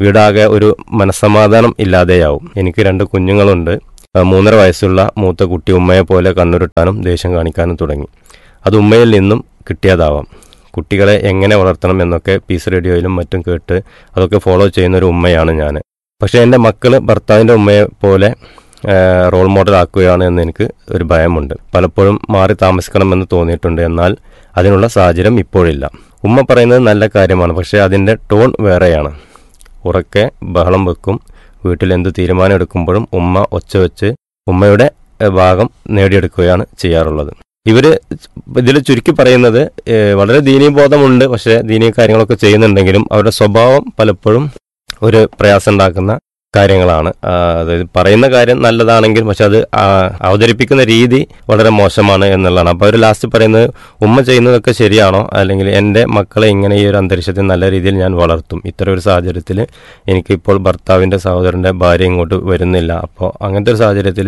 [SPEAKER 11] വീടാകെ ഒരു മനസ്സമാധാനം ഇല്ലാതെയാവും എനിക്ക് രണ്ട് കുഞ്ഞുങ്ങളുണ്ട് ആ, മൂന്നര വയസ്സുള്ള മൂത്ത കുട്ടി ഉമ്മയെ പോലെ കണ്ണുരുട്ടാനും ദേഷ്യം കാണിക്കാനും തുടങ്ങി അത് ഉമ്മയിൽ നിന്നും കിട്ടിയതാവാം കുട്ടികളെ എങ്ങനെ വളർത്തണം എന്നൊക്കെ പീസ് റേഡിയോയിലും മറ്റും കേട്ട് അതൊക്കെ ഫോളോ ചെയ്യുന്ന ഒരു ഉമ്മയാണ് ഞാൻ പക്ഷേ എൻ്റെ മക്കൾ ഭർത്താവിൻ്റെ ഉമ്മയെ പോലെ ആ, റോൾ മോഡൽ ആക്കുകയാണ് എന്ന് എനിക്ക് ഒരു ഭയമുണ്ട് പലപ്പോഴും മാറി താമസിക്കണമെന്ന് തോന്നിയിട്ടുണ്ട് എന്നാൽ അതിനുള്ള സാഹചര്യം ഇപ്പോഴില്ല ഉമ്മ പറയുന്നത് നല്ല കാര്യമാണ് പക്ഷേ അതിൻ്റെ ടോൺ വേറെയാണ് ഉറക്കെ ബഹളം വെക്കും വീട്ടിൽ എന്ത് തീരുമാനം എടുക്കുമ്പോഴും ഉമ്മ ഒച്ച വെച്ച് ഉമ്മയുടെ ഏ, ഭാഗം നേടിയെടുക്കുകയാണ് ചെയ്യാറുള്ളത് ഇവര് ഇതിൽ ചുരുക്കി പറയുന്നത് ഏ, വളരെ ദീനീബോധമുണ്ട് പക്ഷേ ദീനീ കാര്യങ്ങളൊക്കെ ചെയ്യുന്നുണ്ടെങ്കിലും അവരുടെ സ്വഭാവം പലപ്പോഴും ഒരു പ്രയാസം ഉണ്ടാക്കുന്ന കാര്യങ്ങളാണ് ആ, അതായത് പറയുന്ന കാര്യം നല്ലതാണെങ്കിൽ പക്ഷെ അത് ആ, അവതരിപ്പിക്കുന്ന രീതി വളരെ മോശമാണ് എന്നുള്ളതാണ് അപ്പോൾ അവർ ലാസ്റ്റ് പറയുന്നത് ഉമ്മ ചെയ്യുന്നതൊക്കെ ശരിയാണോ അല്ലെങ്കിൽ എൻ്റെ മക്കളെ ഇങ്ങനെ ഈ ഒരു അന്തരീക്ഷത്തിൽ നല്ല രീതിയിൽ ഞാൻ വളർത്തും ഇത്തരം ഒരു സാഹചര്യത്തിൽ എനിക്കിപ്പോൾ ഭർത്താവിൻ്റെ സഹോദരൻ്റെ ഭാര്യ ഇങ്ങോട്ട് വരുന്നില്ല അപ്പോൾ അങ്ങനത്തെ ഒരു സാഹചര്യത്തിൽ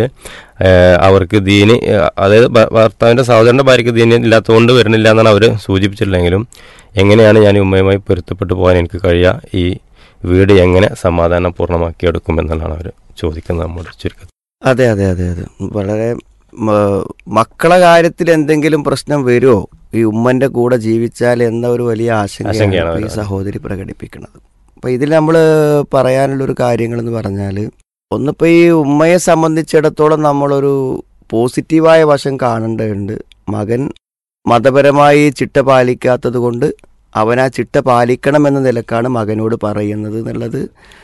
[SPEAKER 11] അവർക്ക് ദീന് ഏ, അതായത് ഭ- ഭർത്താവിൻ്റെ സഹോദരൻ്റെ ഭാര്യയ്ക്ക് ദീന് ഇല്ലാത്തതുകൊണ്ട് വരുന്നില്ല എന്നാണ് അവർ സൂചിപ്പിച്ചിട്ടില്ലെങ്കിലും എങ്ങനെയാണ് ഞാൻ ഈ ഉമ്മയുമായി പൊരുത്തപ്പെട്ടു പോകാൻ എനിക്ക് കഴിയുക ഈ വീട് എങ്ങനെ സമാധാനം പൂർണ്ണമാക്കിയെടുക്കും എന്നുള്ളതാണ് അവർ ചോദിക്കുന്നത് നമ്മുടെ ചുരുക്കത്തിൽ
[SPEAKER 2] അതെ അതെ അതെ അതെ വളരെ മ- മക്കളെ കാര്യത്തിൽ എന്തെങ്കിലും പ്രശ്നം വരുമോ ഈ ഉമ്മന്റെ കൂടെ ജീവിച്ചാൽ എന്ന ഒരു വലിയ ആശങ്കയാണ്
[SPEAKER 11] ആശങ്കയാണ്
[SPEAKER 2] ഇപ്പൊ ഈ
[SPEAKER 11] വരുന്നത്.
[SPEAKER 2] സഹോദരി പ്രകടിപ്പിക്കുന്നത് അപ്പൊ ഇതിൽ നമ്മൾ പറയാനുള്ള ഒരു കാര്യങ്ങൾ എന്ന് പറഞ്ഞാൽ ഒന്നിപ്പോ ഈ ഉമ്മയെ സംബന്ധിച്ചിടത്തോളം നമ്മളൊരു പോസിറ്റീവായ വശം കാണേണ്ടതുണ്ട് മകൻ മതപരമായി ചിട്ട പാലിക്കാത്തത് കൊണ്ട് അവൻ ആ ചിട്ട പാലിക്കണം എന്ന നിലക്കാണ് മകനോട് പറയുന്നത് എന്നുള്ളത്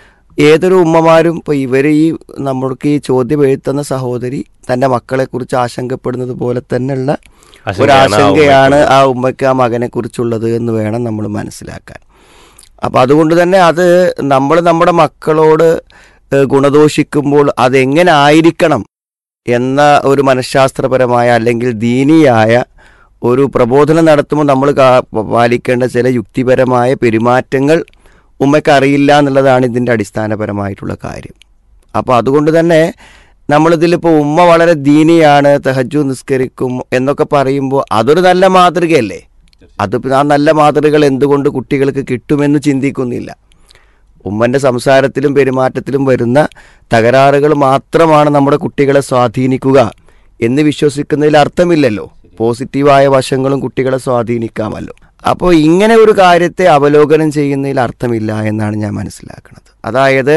[SPEAKER 2] ഏതൊരു ഉമ്മമാരും ഇപ്പോൾ ഇവർ ഈ നമ്മൾക്ക് ഈ ചോദ്യം എഴുത്തുന്ന സഹോദരി തൻ്റെ മക്കളെക്കുറിച്ച് ആശങ്കപ്പെടുന്നത് പോലെ തന്നെയുള്ള ഒരു
[SPEAKER 11] ആശങ്കയാണ് ആ
[SPEAKER 2] ആശങ്കയാണ്
[SPEAKER 11] ഉമ്മയ്ക്ക്.
[SPEAKER 2] ആ ഉമ്മയ്ക്ക് ആ മകനെ കുറിച്ചുള്ളത് എന്ന് വേണം നമ്മൾ മനസ്സിലാക്കാൻ അപ്പം അതുകൊണ്ട് തന്നെ അത് നമ്മൾ നമ്മുടെ മക്കളോട് ഏഹ്, ഗുണദോഷിക്കുമ്പോൾ അതെങ്ങനെ ആയിരിക്കണം എന്ന ഒരു മനഃശാസ്ത്രപരമായ അല്ലെങ്കിൽ ദീനീയായ ഒരു പ്രബോധനം നടത്തുമ്പോൾ നമ്മൾ കാ- പാലിക്കേണ്ട ചില യുക്തിപരമായ പെരുമാറ്റങ്ങൾ ഉമ്മയ്ക്ക് അറിയില്ല എന്നുള്ളതാണ് ഇതിൻ്റെ അടിസ്ഥാനപരമായിട്ടുള്ള കാര്യം അപ്പോൾ അതുകൊണ്ട് തന്നെ നമ്മളിതിലിപ്പോൾ ഉമ്മ വളരെ ദീനിയാണ് തഹജു നിസ്കരിക്കും എന്നൊക്കെ പറയുമ്പോൾ അതൊരു നല്ല മാതൃകയല്ലേ അത് പിന്നെ ആ നല്ല മാതൃകകൾ എന്തുകൊണ്ട് കുട്ടികൾക്ക് കിട്ടുമെന്ന് ചിന്തിക്കുന്നില്ല ഉമ്മൻ്റെ സംസാരത്തിലും പെരുമാറ്റത്തിലും വരുന്ന തകരാറുകൾ മാത്രമാണ് നമ്മുടെ കുട്ടികളെ സ്വാധീനിക്കുക എന്ന് വിശ്വസിക്കുന്നതിൽ അർത്ഥമില്ലല്ലോ പോസിറ്റീവായ വശങ്ങളും കുട്ടികളെ സ്വാധീനിക്കാമല്ലോ അപ്പോൾ ഇങ്ങനെ ഒരു കാര്യത്തെ അവലോകനം ചെയ്യുന്നതിൽ അർത്ഥമില്ല എന്നാണ് ഞാൻ മനസ്സിലാക്കുന്നത് അതായത്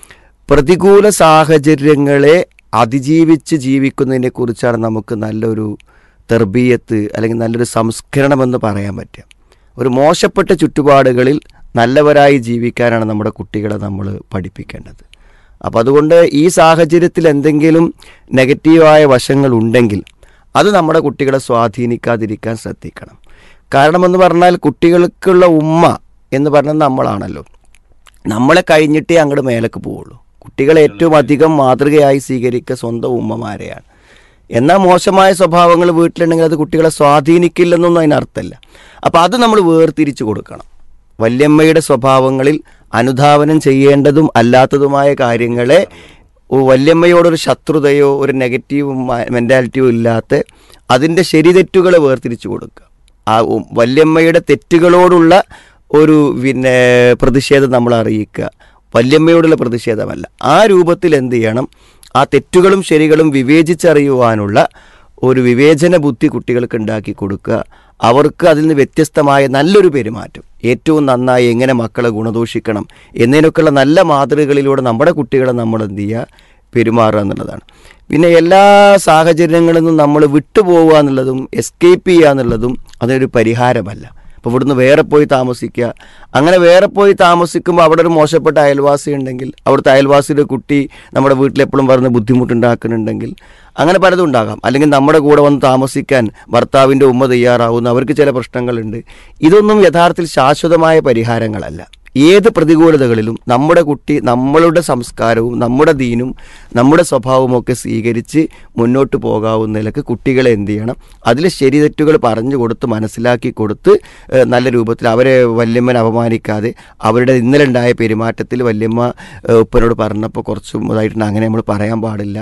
[SPEAKER 2] പ്രതികൂല സാഹചര്യങ്ങളെ അതിജീവിച്ച് ജീവിക്കുന്നതിനെ കുറിച്ചാണ് നമുക്ക് നല്ലൊരു തെർബീയത്ത് അല്ലെങ്കിൽ നല്ലൊരു സംസ്കരണം എന്ന് പറയാൻ പറ്റുക ഒരു മോശപ്പെട്ട ചുറ്റുപാടുകളിൽ നല്ലവരായി ജീവിക്കാനാണ് നമ്മുടെ കുട്ടികളെ നമ്മൾ പഠിപ്പിക്കേണ്ടത് അപ്പോൾ അതുകൊണ്ട് ഈ സാഹചര്യത്തിൽ എന്തെങ്കിലും നെഗറ്റീവായ വശങ്ങൾ ഉണ്ടെങ്കിൽ അത് നമ്മുടെ കുട്ടികളെ സ്വാധീനിക്കാതിരിക്കാൻ ശ്രദ്ധിക്കണം കാരണമെന്ന് പറഞ്ഞാൽ കുട്ടികൾക്കുള്ള ഉമ്മ എന്ന് പറഞ്ഞാൽ നമ്മളാണല്ലോ നമ്മളെ കഴിഞ്ഞിട്ടേ അങ്ങോട്ട് മേലേക്ക് പോവുള്ളൂ കുട്ടികളെ ഏറ്റവും അധികം മാതൃകയായി സ്വീകരിക്കുക സ്വന്തം ഉമ്മമാരെയാണ് എന്നാൽ മോശമായ സ്വഭാവങ്ങൾ വീട്ടിലുണ്ടെങ്കിൽ അത് കുട്ടികളെ സ്വാധീനിക്കില്ലെന്നൊന്നും അതിനർത്ഥമല്ല അപ്പോൾ അത് നമ്മൾ വേർതിരിച്ചു കൊടുക്കണം വല്യമ്മയുടെ സ്വഭാവങ്ങളിൽ അനുധാവനം ചെയ്യേണ്ടതും അല്ലാത്തതുമായ കാര്യങ്ങളെ ഓ, വല്യമ്മയോടൊരു ശത്രുതയോ ഒരു നെഗറ്റീവ് മെൻറ്റാലിറ്റിയോ ഇല്ലാത്ത അതിൻ്റെ ശരിതെറ്റുകളെ വേർതിരിച്ചു കൊടുക്കുക ആ ഉ- വല്യമ്മയുടെ തെറ്റുകളോടുള്ള ഒരു പിന്നെ പ്രതിഷേധം നമ്മൾ അറിയിക്കുക വല്യമ്മയോടുള്ള പ്രതിഷേധമല്ല ആ രൂപത്തിൽ എന്ത് ചെയ്യണം ആ തെറ്റുകളും ശരികളും വിവേചിച്ചറിയുവാനുള്ള ഒരു വിവേചന ബുദ്ധി കുട്ടികൾക്ക് ഉണ്ടാക്കി കൊടുക്കുക അവർക്ക് അതിൽ നിന്ന് വ്യത്യസ്തമായ നല്ലൊരു പെരുമാറ്റം ഏറ്റവും നന്നായി എങ്ങനെ മക്കളെ ഗുണദോഷിക്കണം എന്നതിനൊക്കെയുള്ള നല്ല മാതൃകകളിലൂടെ നമ്മുടെ കുട്ടികളെ നമ്മൾ എന്ത് ചെയ്യുക പെരുമാറുക എന്നുള്ളതാണ് പിന്നെ എല്ലാ സാഹചര്യങ്ങളിൽ നിന്നും നമ്മൾ വിട്ടുപോവുക എന്നുള്ളതും എസ്കേപ്പ് ചെയ്യുക എന്നുള്ളതും അതൊരു പരിഹാരമല്ല അപ്പോൾ ഇവിടുന്ന് വേറെ പോയി താമസിക്കുക അങ്ങനെ വേറെ പോയി താമസിക്കുമ്പോൾ അവിടെ ഒരു മോശപ്പെട്ട അയൽവാസി ഉണ്ടെങ്കിൽ അവിടുത്തെ അയൽവാസിയുടെ കുട്ടി നമ്മുടെ വീട്ടിലെപ്പോഴും പറഞ്ഞ് ബുദ്ധിമുട്ടുണ്ടാക്കുന്നുണ്ടെങ്കിൽ അങ്ങനെ പലതും ഉണ്ടാകാം അല്ലെങ്കിൽ നമ്മുടെ കൂടെ വന്ന് താമസിക്കാൻ ഭർത്താവിൻ്റെ ഉമ്മ തയ്യാറാവുന്ന അവർക്ക് ചില പ്രശ്നങ്ങളുണ്ട് ഇതൊന്നും യഥാർത്ഥത്തിൽ ശാശ്വതമായ പരിഹാരങ്ങളല്ല ഏത് പ്രതികൂലതകളിലും നമ്മുടെ കുട്ടി നമ്മളുടെ സംസ്കാരവും നമ്മുടെ ദീനും നമ്മുടെ സ്വഭാവവും ഒക്കെ സ്വീകരിച്ച് മുന്നോട്ട് പോകാവുന്ന നിലക്ക് കുട്ടികളെ എന്ത് ചെയ്യണം അതിൽ ശരി തെറ്റുകൾ പറഞ്ഞു കൊടുത്ത് മനസ്സിലാക്കി കൊടുത്ത് ഏഹ്, നല്ല രൂപത്തിൽ അവരെ വല്യമ്മനെ അപമാനിക്കാതെ അവരുടെ ഇന്നലെ ഉണ്ടായ പെരുമാറ്റത്തിൽ വല്യമ്മ ഏഹ്, ഉപ്പനോട് പറഞ്ഞപ്പോൾ കുറച്ചും ഇതായിട്ടുണ്ട് അങ്ങനെ നമ്മൾ പറയാൻ പാടില്ല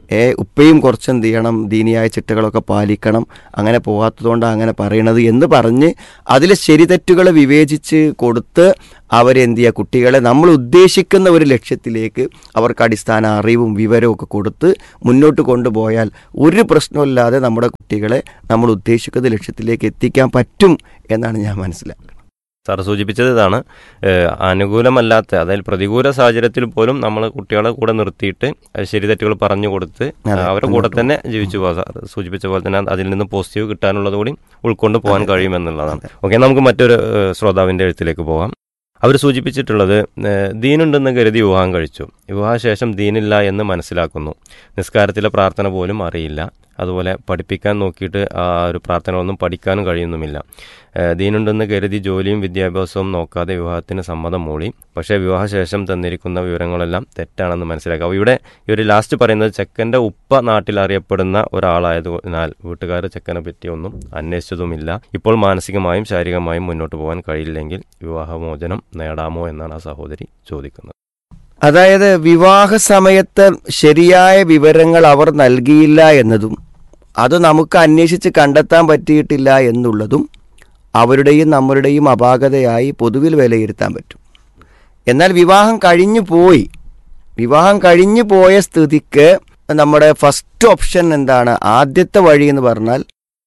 [SPEAKER 12] ഏ ഉപ്പയും കുറച്ച് എന്ത് ചെയ്യണം ദീനിയായ ചിട്ടകളൊക്കെ പാലിക്കണം അങ്ങനെ പോകാത്തതുകൊണ്ടാണ് അങ്ങനെ പറയണത് എന്ന് പറഞ്ഞ് അതിലെ ശരിതെറ്റുകളെ വിവേചിച്ച് കൊടുത്ത് അവരെന്ത് ചെയ്യുക കുട്ടികളെ നമ്മൾ ഉദ്ദേശിക്കുന്ന ഒരു ലക്ഷ്യത്തിലേക്ക് അവർക്ക് അടിസ്ഥാന അറിവും വിവരവും ഒക്കെ കൊടുത്ത് മുന്നോട്ട് കൊണ്ടുപോയാൽ ഒരു പ്രശ്നമില്ലാതെ നമ്മുടെ കുട്ടികളെ നമ്മൾ ഉദ്ദേശിക്കുന്ന ലക്ഷ്യത്തിലേക്ക് എത്തിക്കാൻ പറ്റും എന്നാണ് ഞാൻ മനസ്സിലാക്കുന്നത്
[SPEAKER 11] സാർ സൂചിപ്പിച്ചത് ഇതാണ് ഏഹ് അനുകൂലമല്ലാത്ത അതായത് പ്രതികൂല സാഹചര്യത്തിൽ പോലും നമ്മൾ കുട്ടികളെ കൂടെ നിർത്തിയിട്ട് അത് ശരി തെറ്റുകൾ പറഞ്ഞു കൊടുത്ത്
[SPEAKER 12] അതെ,
[SPEAKER 11] അവരുടെ കൂടെ തന്നെ ജീവിച്ചു പോകാം സാർ സൂചിപ്പിച്ച പോലെ തന്നെ അതിൽ നിന്ന് പോസിറ്റീവ് കിട്ടാനുള്ളത് കൂടി ഉൾക്കൊണ്ട് പോകാൻ കഴിയുമെന്നുള്ളതാണ് ഓക്കെ നമുക്ക് മറ്റൊരു ഏഹ്, ശ്രോതാവിൻ്റെ എഴുത്തിലേക്ക് പോകാം അവർ സൂചിപ്പിച്ചിട്ടുള്ളത് ഏഹ്, ദീനുണ്ടെന്ന് കരുതി വിവാഹം കഴിച്ചു വിവാഹശേഷം ദീനില്ല എന്ന് മനസ്സിലാക്കുന്നു നിസ്കാരത്തിലെ പ്രാർത്ഥന പോലും അറിയില്ല അതുപോലെ പഠിപ്പിക്കാൻ നോക്കിയിട്ട് ആ ഒരു പ്രാർത്ഥനകളൊന്നും പഠിക്കാനും കഴിയുന്നുമില്ല ഏഹ് ദീനുണ്ടെന്ന് കരുതി ജോലിയും വിദ്യാഭ്യാസവും നോക്കാതെ വിവാഹത്തിന് സമ്മതം മൂളി പക്ഷേ വിവാഹശേഷം തന്നിരിക്കുന്ന വിവരങ്ങളെല്ലാം തെറ്റാണെന്ന് മനസ്സിലാക്കുക അപ്പോൾ ഇവിടെ ഈ ഒരു ലാസ്റ്റ് പറയുന്നത് ചെക്കൻ്റെ ഉപ്പ നാട്ടിൽ അറിയപ്പെടുന്ന ഒരാളായതിനാൽ വീട്ടുകാർ ചെക്കനെ പറ്റി ഒന്നും അന്വേഷിച്ചതുമില്ല ഇപ്പോൾ മാനസികമായും ശാരീരികമായും മുന്നോട്ട് പോകാൻ കഴിയില്ലെങ്കിൽ വിവാഹമോചനം നേടാമോ എന്നാണ് ആ സഹോദരി ചോദിക്കുന്നത്
[SPEAKER 12] അതായത് വിവാഹ സമയത്ത് ശരിയായ വിവരങ്ങൾ അവർ നൽകിയില്ല എന്നതും അത് നമുക്ക് അന്വേഷിച്ച് കണ്ടെത്താൻ പറ്റിയിട്ടില്ല എന്നുള്ളതും അവരുടെയും നമ്മളുടെയും അപാകതയായി പൊതുവിൽ വിലയിരുത്താൻ പറ്റും എന്നാൽ വിവാഹം കഴിഞ്ഞു പോയി വിവാഹം കഴിഞ്ഞു പോയ സ്ഥിതിക്ക് നമ്മുടെ ഫസ്റ്റ് ഓപ്ഷൻ എന്താണ് ആദ്യത്തെ വഴി എന്ന് പറഞ്ഞാൽ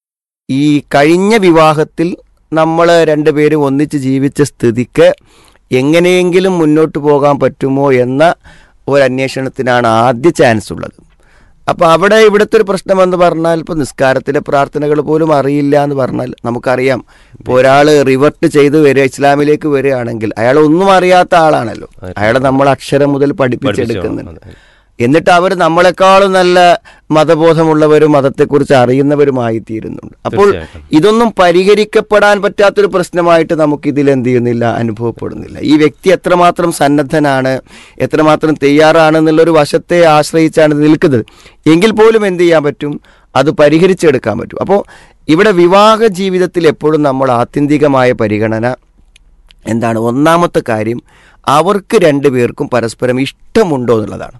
[SPEAKER 12] ഈ കഴിഞ്ഞ വിവാഹത്തിൽ നമ്മൾ രണ്ടുപേരും ഒന്നിച്ച് ജീവിച്ച സ്ഥിതിക്ക് എങ്ങനെയെങ്കിലും മുന്നോട്ട് പോകാൻ പറ്റുമോ എന്ന ഒരു അന്വേഷണത്തിനാണ് ആദ്യ ചാൻസ് ഉള്ളത് അപ്പോൾ അവിടെ ഇവിടുത്തെ ഒരു പ്രശ്നം എന്ന് പറഞ്ഞാൽ ഇപ്പോൾ നിസ്കാരത്തിലെ പ്രാർത്ഥനകൾ പോലും അറിയില്ല എന്ന് പറഞ്ഞാൽ നമുക്കറിയാം ഇപ്പോൾ ഒരാൾ റിവർട്ട് ചെയ്ത് വരിക ഇസ്ലാമിലേക്ക് വരികയാണെങ്കിൽ അയാൾ ഒന്നും അറിയാത്ത ആളാണല്ലോ അയാളെ നമ്മൾ അക്ഷരം മുതൽ പഠിപ്പിച്ചെടുക്കുന്നുണ്ട് എന്നിട്ട് അവർ നമ്മളെക്കാളും നല്ല മതബോധമുള്ളവരും മതത്തെക്കുറിച്ച് അറിയുന്നവരുമായി തീരുന്നുണ്ട് അപ്പോൾ
[SPEAKER 11] തീർച്ചയായിട്ടും.
[SPEAKER 12] ഇതൊന്നും പരിഹരിക്കപ്പെടാൻ പറ്റാത്തൊരു പ്രശ്നമായിട്ട് നമുക്ക് ഇതിൽ എന്ത് ചെയ്യുന്നില്ല അനുഭവപ്പെടുന്നില്ല ഈ വ്യക്തി എത്രമാത്രം സന്നദ്ധനാണ് എത്രമാത്രം തയ്യാറാണ് എന്നുള്ളൊരു വശത്തെ ആശ്രയിച്ചാണ് ഇത് നിൽക്കുന്നത് എങ്കിൽ പോലും എന്ത് ചെയ്യാൻ പറ്റും അത് പരിഹരിച്ചെടുക്കാൻ പറ്റും അപ്പോൾ ഇവിടെ വിവാഹ ജീവിതത്തിൽ എപ്പോഴും നമ്മൾ ആത്യന്തികമായ പരിഗണന എന്താണ് ഒന്നാമത്തെ കാര്യം അവർക്ക് രണ്ടുപേർക്കും പരസ്പരം ഇഷ്ടമുണ്ടോ എന്നുള്ളതാണ്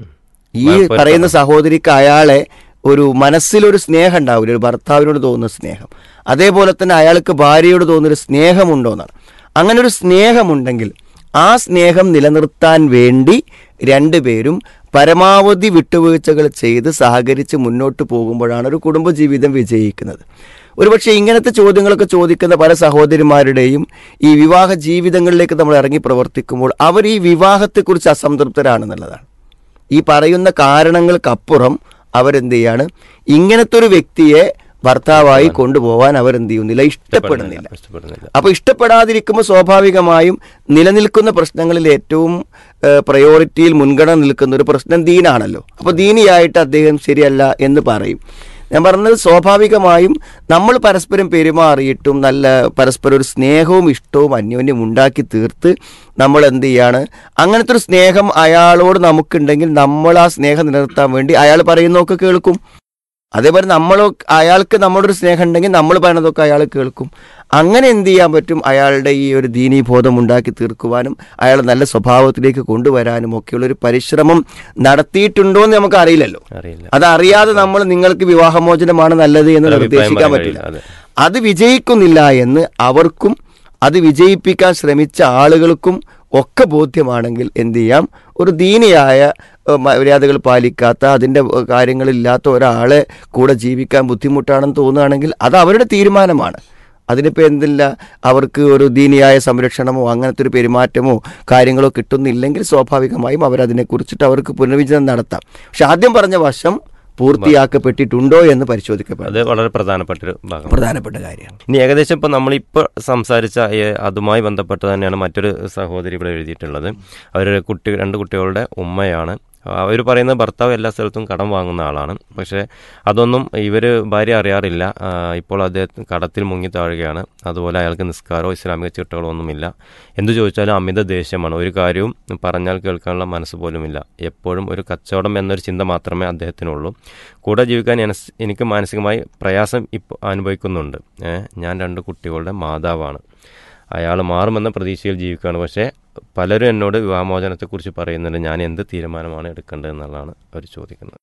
[SPEAKER 12] ഈ
[SPEAKER 11] മലപ്പുറത്താണ്.
[SPEAKER 12] പറയുന്ന സഹോദരിക്ക് അയാളെ ഒരു മനസ്സിലൊരു സ്നേഹം ഉണ്ടാവില്ല ഒരു ഭർത്താവിനോട് തോന്നുന്ന സ്നേഹം അതേപോലെ തന്നെ അയാൾക്ക് ഭാര്യയോട് തോന്നുന്നൊരു സ്നേഹമുണ്ടോ എന്നാണ് അങ്ങനെ ഒരു സ്നേഹമുണ്ടെങ്കിൽ ആ സ്നേഹം നിലനിർത്താൻ വേണ്ടി രണ്ടുപേരും പരമാവധി വിട്ടുവീഴ്ചകൾ ചെയ്ത് സഹകരിച്ച് മുന്നോട്ട് പോകുമ്പോഴാണ് ഒരു കുടുംബജീവിതം വിജയിക്കുന്നത് ഒരുപക്ഷെ ഇങ്ങനത്തെ ചോദ്യങ്ങളൊക്കെ ചോദിക്കുന്ന പല സഹോദരിമാരുടെയും ഈ വിവാഹ ജീവിതങ്ങളിലേക്ക് നമ്മൾ ഇറങ്ങി പ്രവർത്തിക്കുമ്പോൾ അവർ ഈ വിവാഹത്തെക്കുറിച്ച് അസംതൃപ്തരാണെന്നുള്ളതാണ് ഈ പറയുന്ന കാരണങ്ങൾക്കപ്പുറം അവരെന്ത് ചെയ്യാണ് ഇങ്ങനത്തെ ഒരു വ്യക്തിയെ ഭർത്താവായി കൊണ്ടുപോകാൻ അവരെന്ത് ചെയ്യുന്നില്ല ഇഷ്ടപ്പെടുന്നില്ല
[SPEAKER 11] ഇഷ്ടപ്പെടുന്നില്ല
[SPEAKER 12] അപ്പോൾ ഇഷ്ടപ്പെടാതിരിക്കുമ്പോൾ സ്വാഭാവികമായും നിലനിൽക്കുന്ന പ്രശ്നങ്ങളിൽ ഏറ്റവും ഏഹ്, പ്രയോറിറ്റിയിൽ മുൻഗണന നിൽക്കുന്ന ഒരു പ്രശ്നം ദീനാണല്ലോ അപ്പോൾ ദീനിയായിട്ട് അദ്ദേഹം ശരിയല്ല എന്ന് പറയും ഞാൻ പറഞ്ഞത് സ്വാഭാവികമായും നമ്മൾ പരസ്പരം പെരുമാറിയിട്ടും നല്ല പരസ്പരം ഒരു സ്നേഹവും ഇഷ്ടവും അന്യോന്യം ഉണ്ടാക്കി തീർത്ത് നമ്മൾ എന്ത് ചെയ്യാണ് അങ്ങനത്തെ ഒരു സ്നേഹം അയാളോട് നമുക്കുണ്ടെങ്കിൽ നമ്മൾ ആ സ്നേഹം നിലനിർത്താൻ വേണ്ടി അയാൾ പറയുന്നതൊക്കെ കേൾക്കും അതേപോലെ നമ്മൾ അയാൾക്ക് നമ്മുടെ ഒരു സ്നേഹം ഉണ്ടെങ്കിൽ നമ്മൾ പറയുന്നതൊക്കെ അയാൾ കേൾക്കും അങ്ങനെ എന്ത് ചെയ്യാൻ പറ്റും അയാളുടെ ഈ ഒരു ദീനീബോധം ഉണ്ടാക്കി തീർക്കുവാനും അയാൾ നല്ല സ്വഭാവത്തിലേക്ക് കൊണ്ടുവരാനും ഒക്കെയുള്ള ഒരു പരിശ്രമം നടത്തിയിട്ടുണ്ടോ എന്ന് നമുക്ക് അറിയില്ലല്ലോ
[SPEAKER 11] അറിയില്ല
[SPEAKER 12] അതറിയാതെ നമ്മൾ നിങ്ങൾക്ക് വിവാഹമോചനമാണ് നല്ലത് എന്ന്
[SPEAKER 11] ഒരു അഭിപ്രായം
[SPEAKER 12] നിർദ്ദേശിക്കാൻ
[SPEAKER 11] പറയാൻ
[SPEAKER 12] പറ്റില്ല
[SPEAKER 11] കഴിയില്ല. അതെ.
[SPEAKER 12] അത് വിജയിക്കുന്നില്ല എന്ന് അവർക്കും അത് വിജയിപ്പിക്കാൻ ശ്രമിച്ച ആളുകൾക്കും ഒക്കെ ബോധ്യമാണെങ്കിൽ എന്ത് ചെയ്യാം ഒരു ദീനിയായ ഏഹ്, മര്യാദകൾ പാലിക്കാത്ത അതിൻ്റെ ഏഹ്, കാര്യങ്ങളില്ലാത്ത ഒരാളെ കൂടെ ജീവിക്കാൻ ബുദ്ധിമുട്ടാണെന്ന് തോന്നുകയാണെങ്കിൽ അത് അവരുടെ തീരുമാനമാണ് അതിനിപ്പോൾ എന്തില്ല അവർക്ക് ഒരു ദീനിയായ സംരക്ഷണമോ അങ്ങനത്തെ ഒരു പെരുമാറ്റമോ കാര്യങ്ങളോ കിട്ടുന്നില്ലെങ്കിൽ സ്വാഭാവികമായും അവരതിനെക്കുറിച്ചിട്ട് അവർക്ക് പുനർവിചനം നടത്താം പക്ഷെ ആദ്യം പറഞ്ഞ വശം പൂർത്തിയാക്കപ്പെട്ടിട്ടുണ്ടോ എന്ന് പരിശോധിക്കപ്പെടും
[SPEAKER 11] അത് വളരെ പ്രധാനപ്പെട്ട ഒരു ഭാഗം
[SPEAKER 12] പ്രധാനപ്പെട്ട കാര്യമാണ്
[SPEAKER 11] ഇനി ഏകദേശം ഇപ്പം നമ്മളിപ്പോൾ സംസാരിച്ച ഏ, അതുമായി ബന്ധപ്പെട്ട് തന്നെയാണ് മറ്റൊരു സഹോദരി ഇവിടെ എഴുതിയിട്ടുള്ളത് അവർ കുട്ടി രണ്ട് കുട്ടികളുടെ ഉമ്മയാണ് അവർ പറയുന്നത് ഭർത്താവ് എല്ലാ സ്ഥലത്തും കടം വാങ്ങുന്ന ആളാണ് പക്ഷേ അതൊന്നും ഇവർ ഭാര്യ അറിയാറില്ല ആ, ഇപ്പോൾ അദ്ദേഹം കടത്തിൽ മുങ്ങി താഴുകയാണ് അതുപോലെ അയാൾക്ക് നിസ്കാരമോ ഇസ്ലാമിക ചിട്ടകളോ ഒന്നുമില്ല എന്തു ചോദിച്ചാലും അമിത ദേഷ്യമാണ് ഒരു കാര്യവും പറഞ്ഞാൽ കേൾക്കാനുള്ള മനസ്സ് പോലുമില്ല എപ്പോഴും ഒരു കച്ചവടം എന്നൊരു ചിന്ത മാത്രമേ അദ്ദേഹത്തിനുള്ളൂ കൂടെ ജീവിക്കാൻ എനസ് എനിക്ക് മാനസികമായി പ്രയാസം ഇപ്പോൾ അനുഭവിക്കുന്നുണ്ട് ഏ, ഞാൻ രണ്ട് കുട്ടികളുടെ മാതാവാണ് അയാൾ മാറുമെന്ന പ്രതീക്ഷയിൽ ജീവിക്കുകയാണ് പക്ഷേ പലരും എന്നോട് വിവാഹമോചനത്തെക്കുറിച്ച് പറയുന്നുണ്ട് ഞാൻ എന്ത് തീരുമാനമാണ് എടുക്കേണ്ടത് എന്നുള്ളതാണ് അവർ ചോദിക്കുന്നത്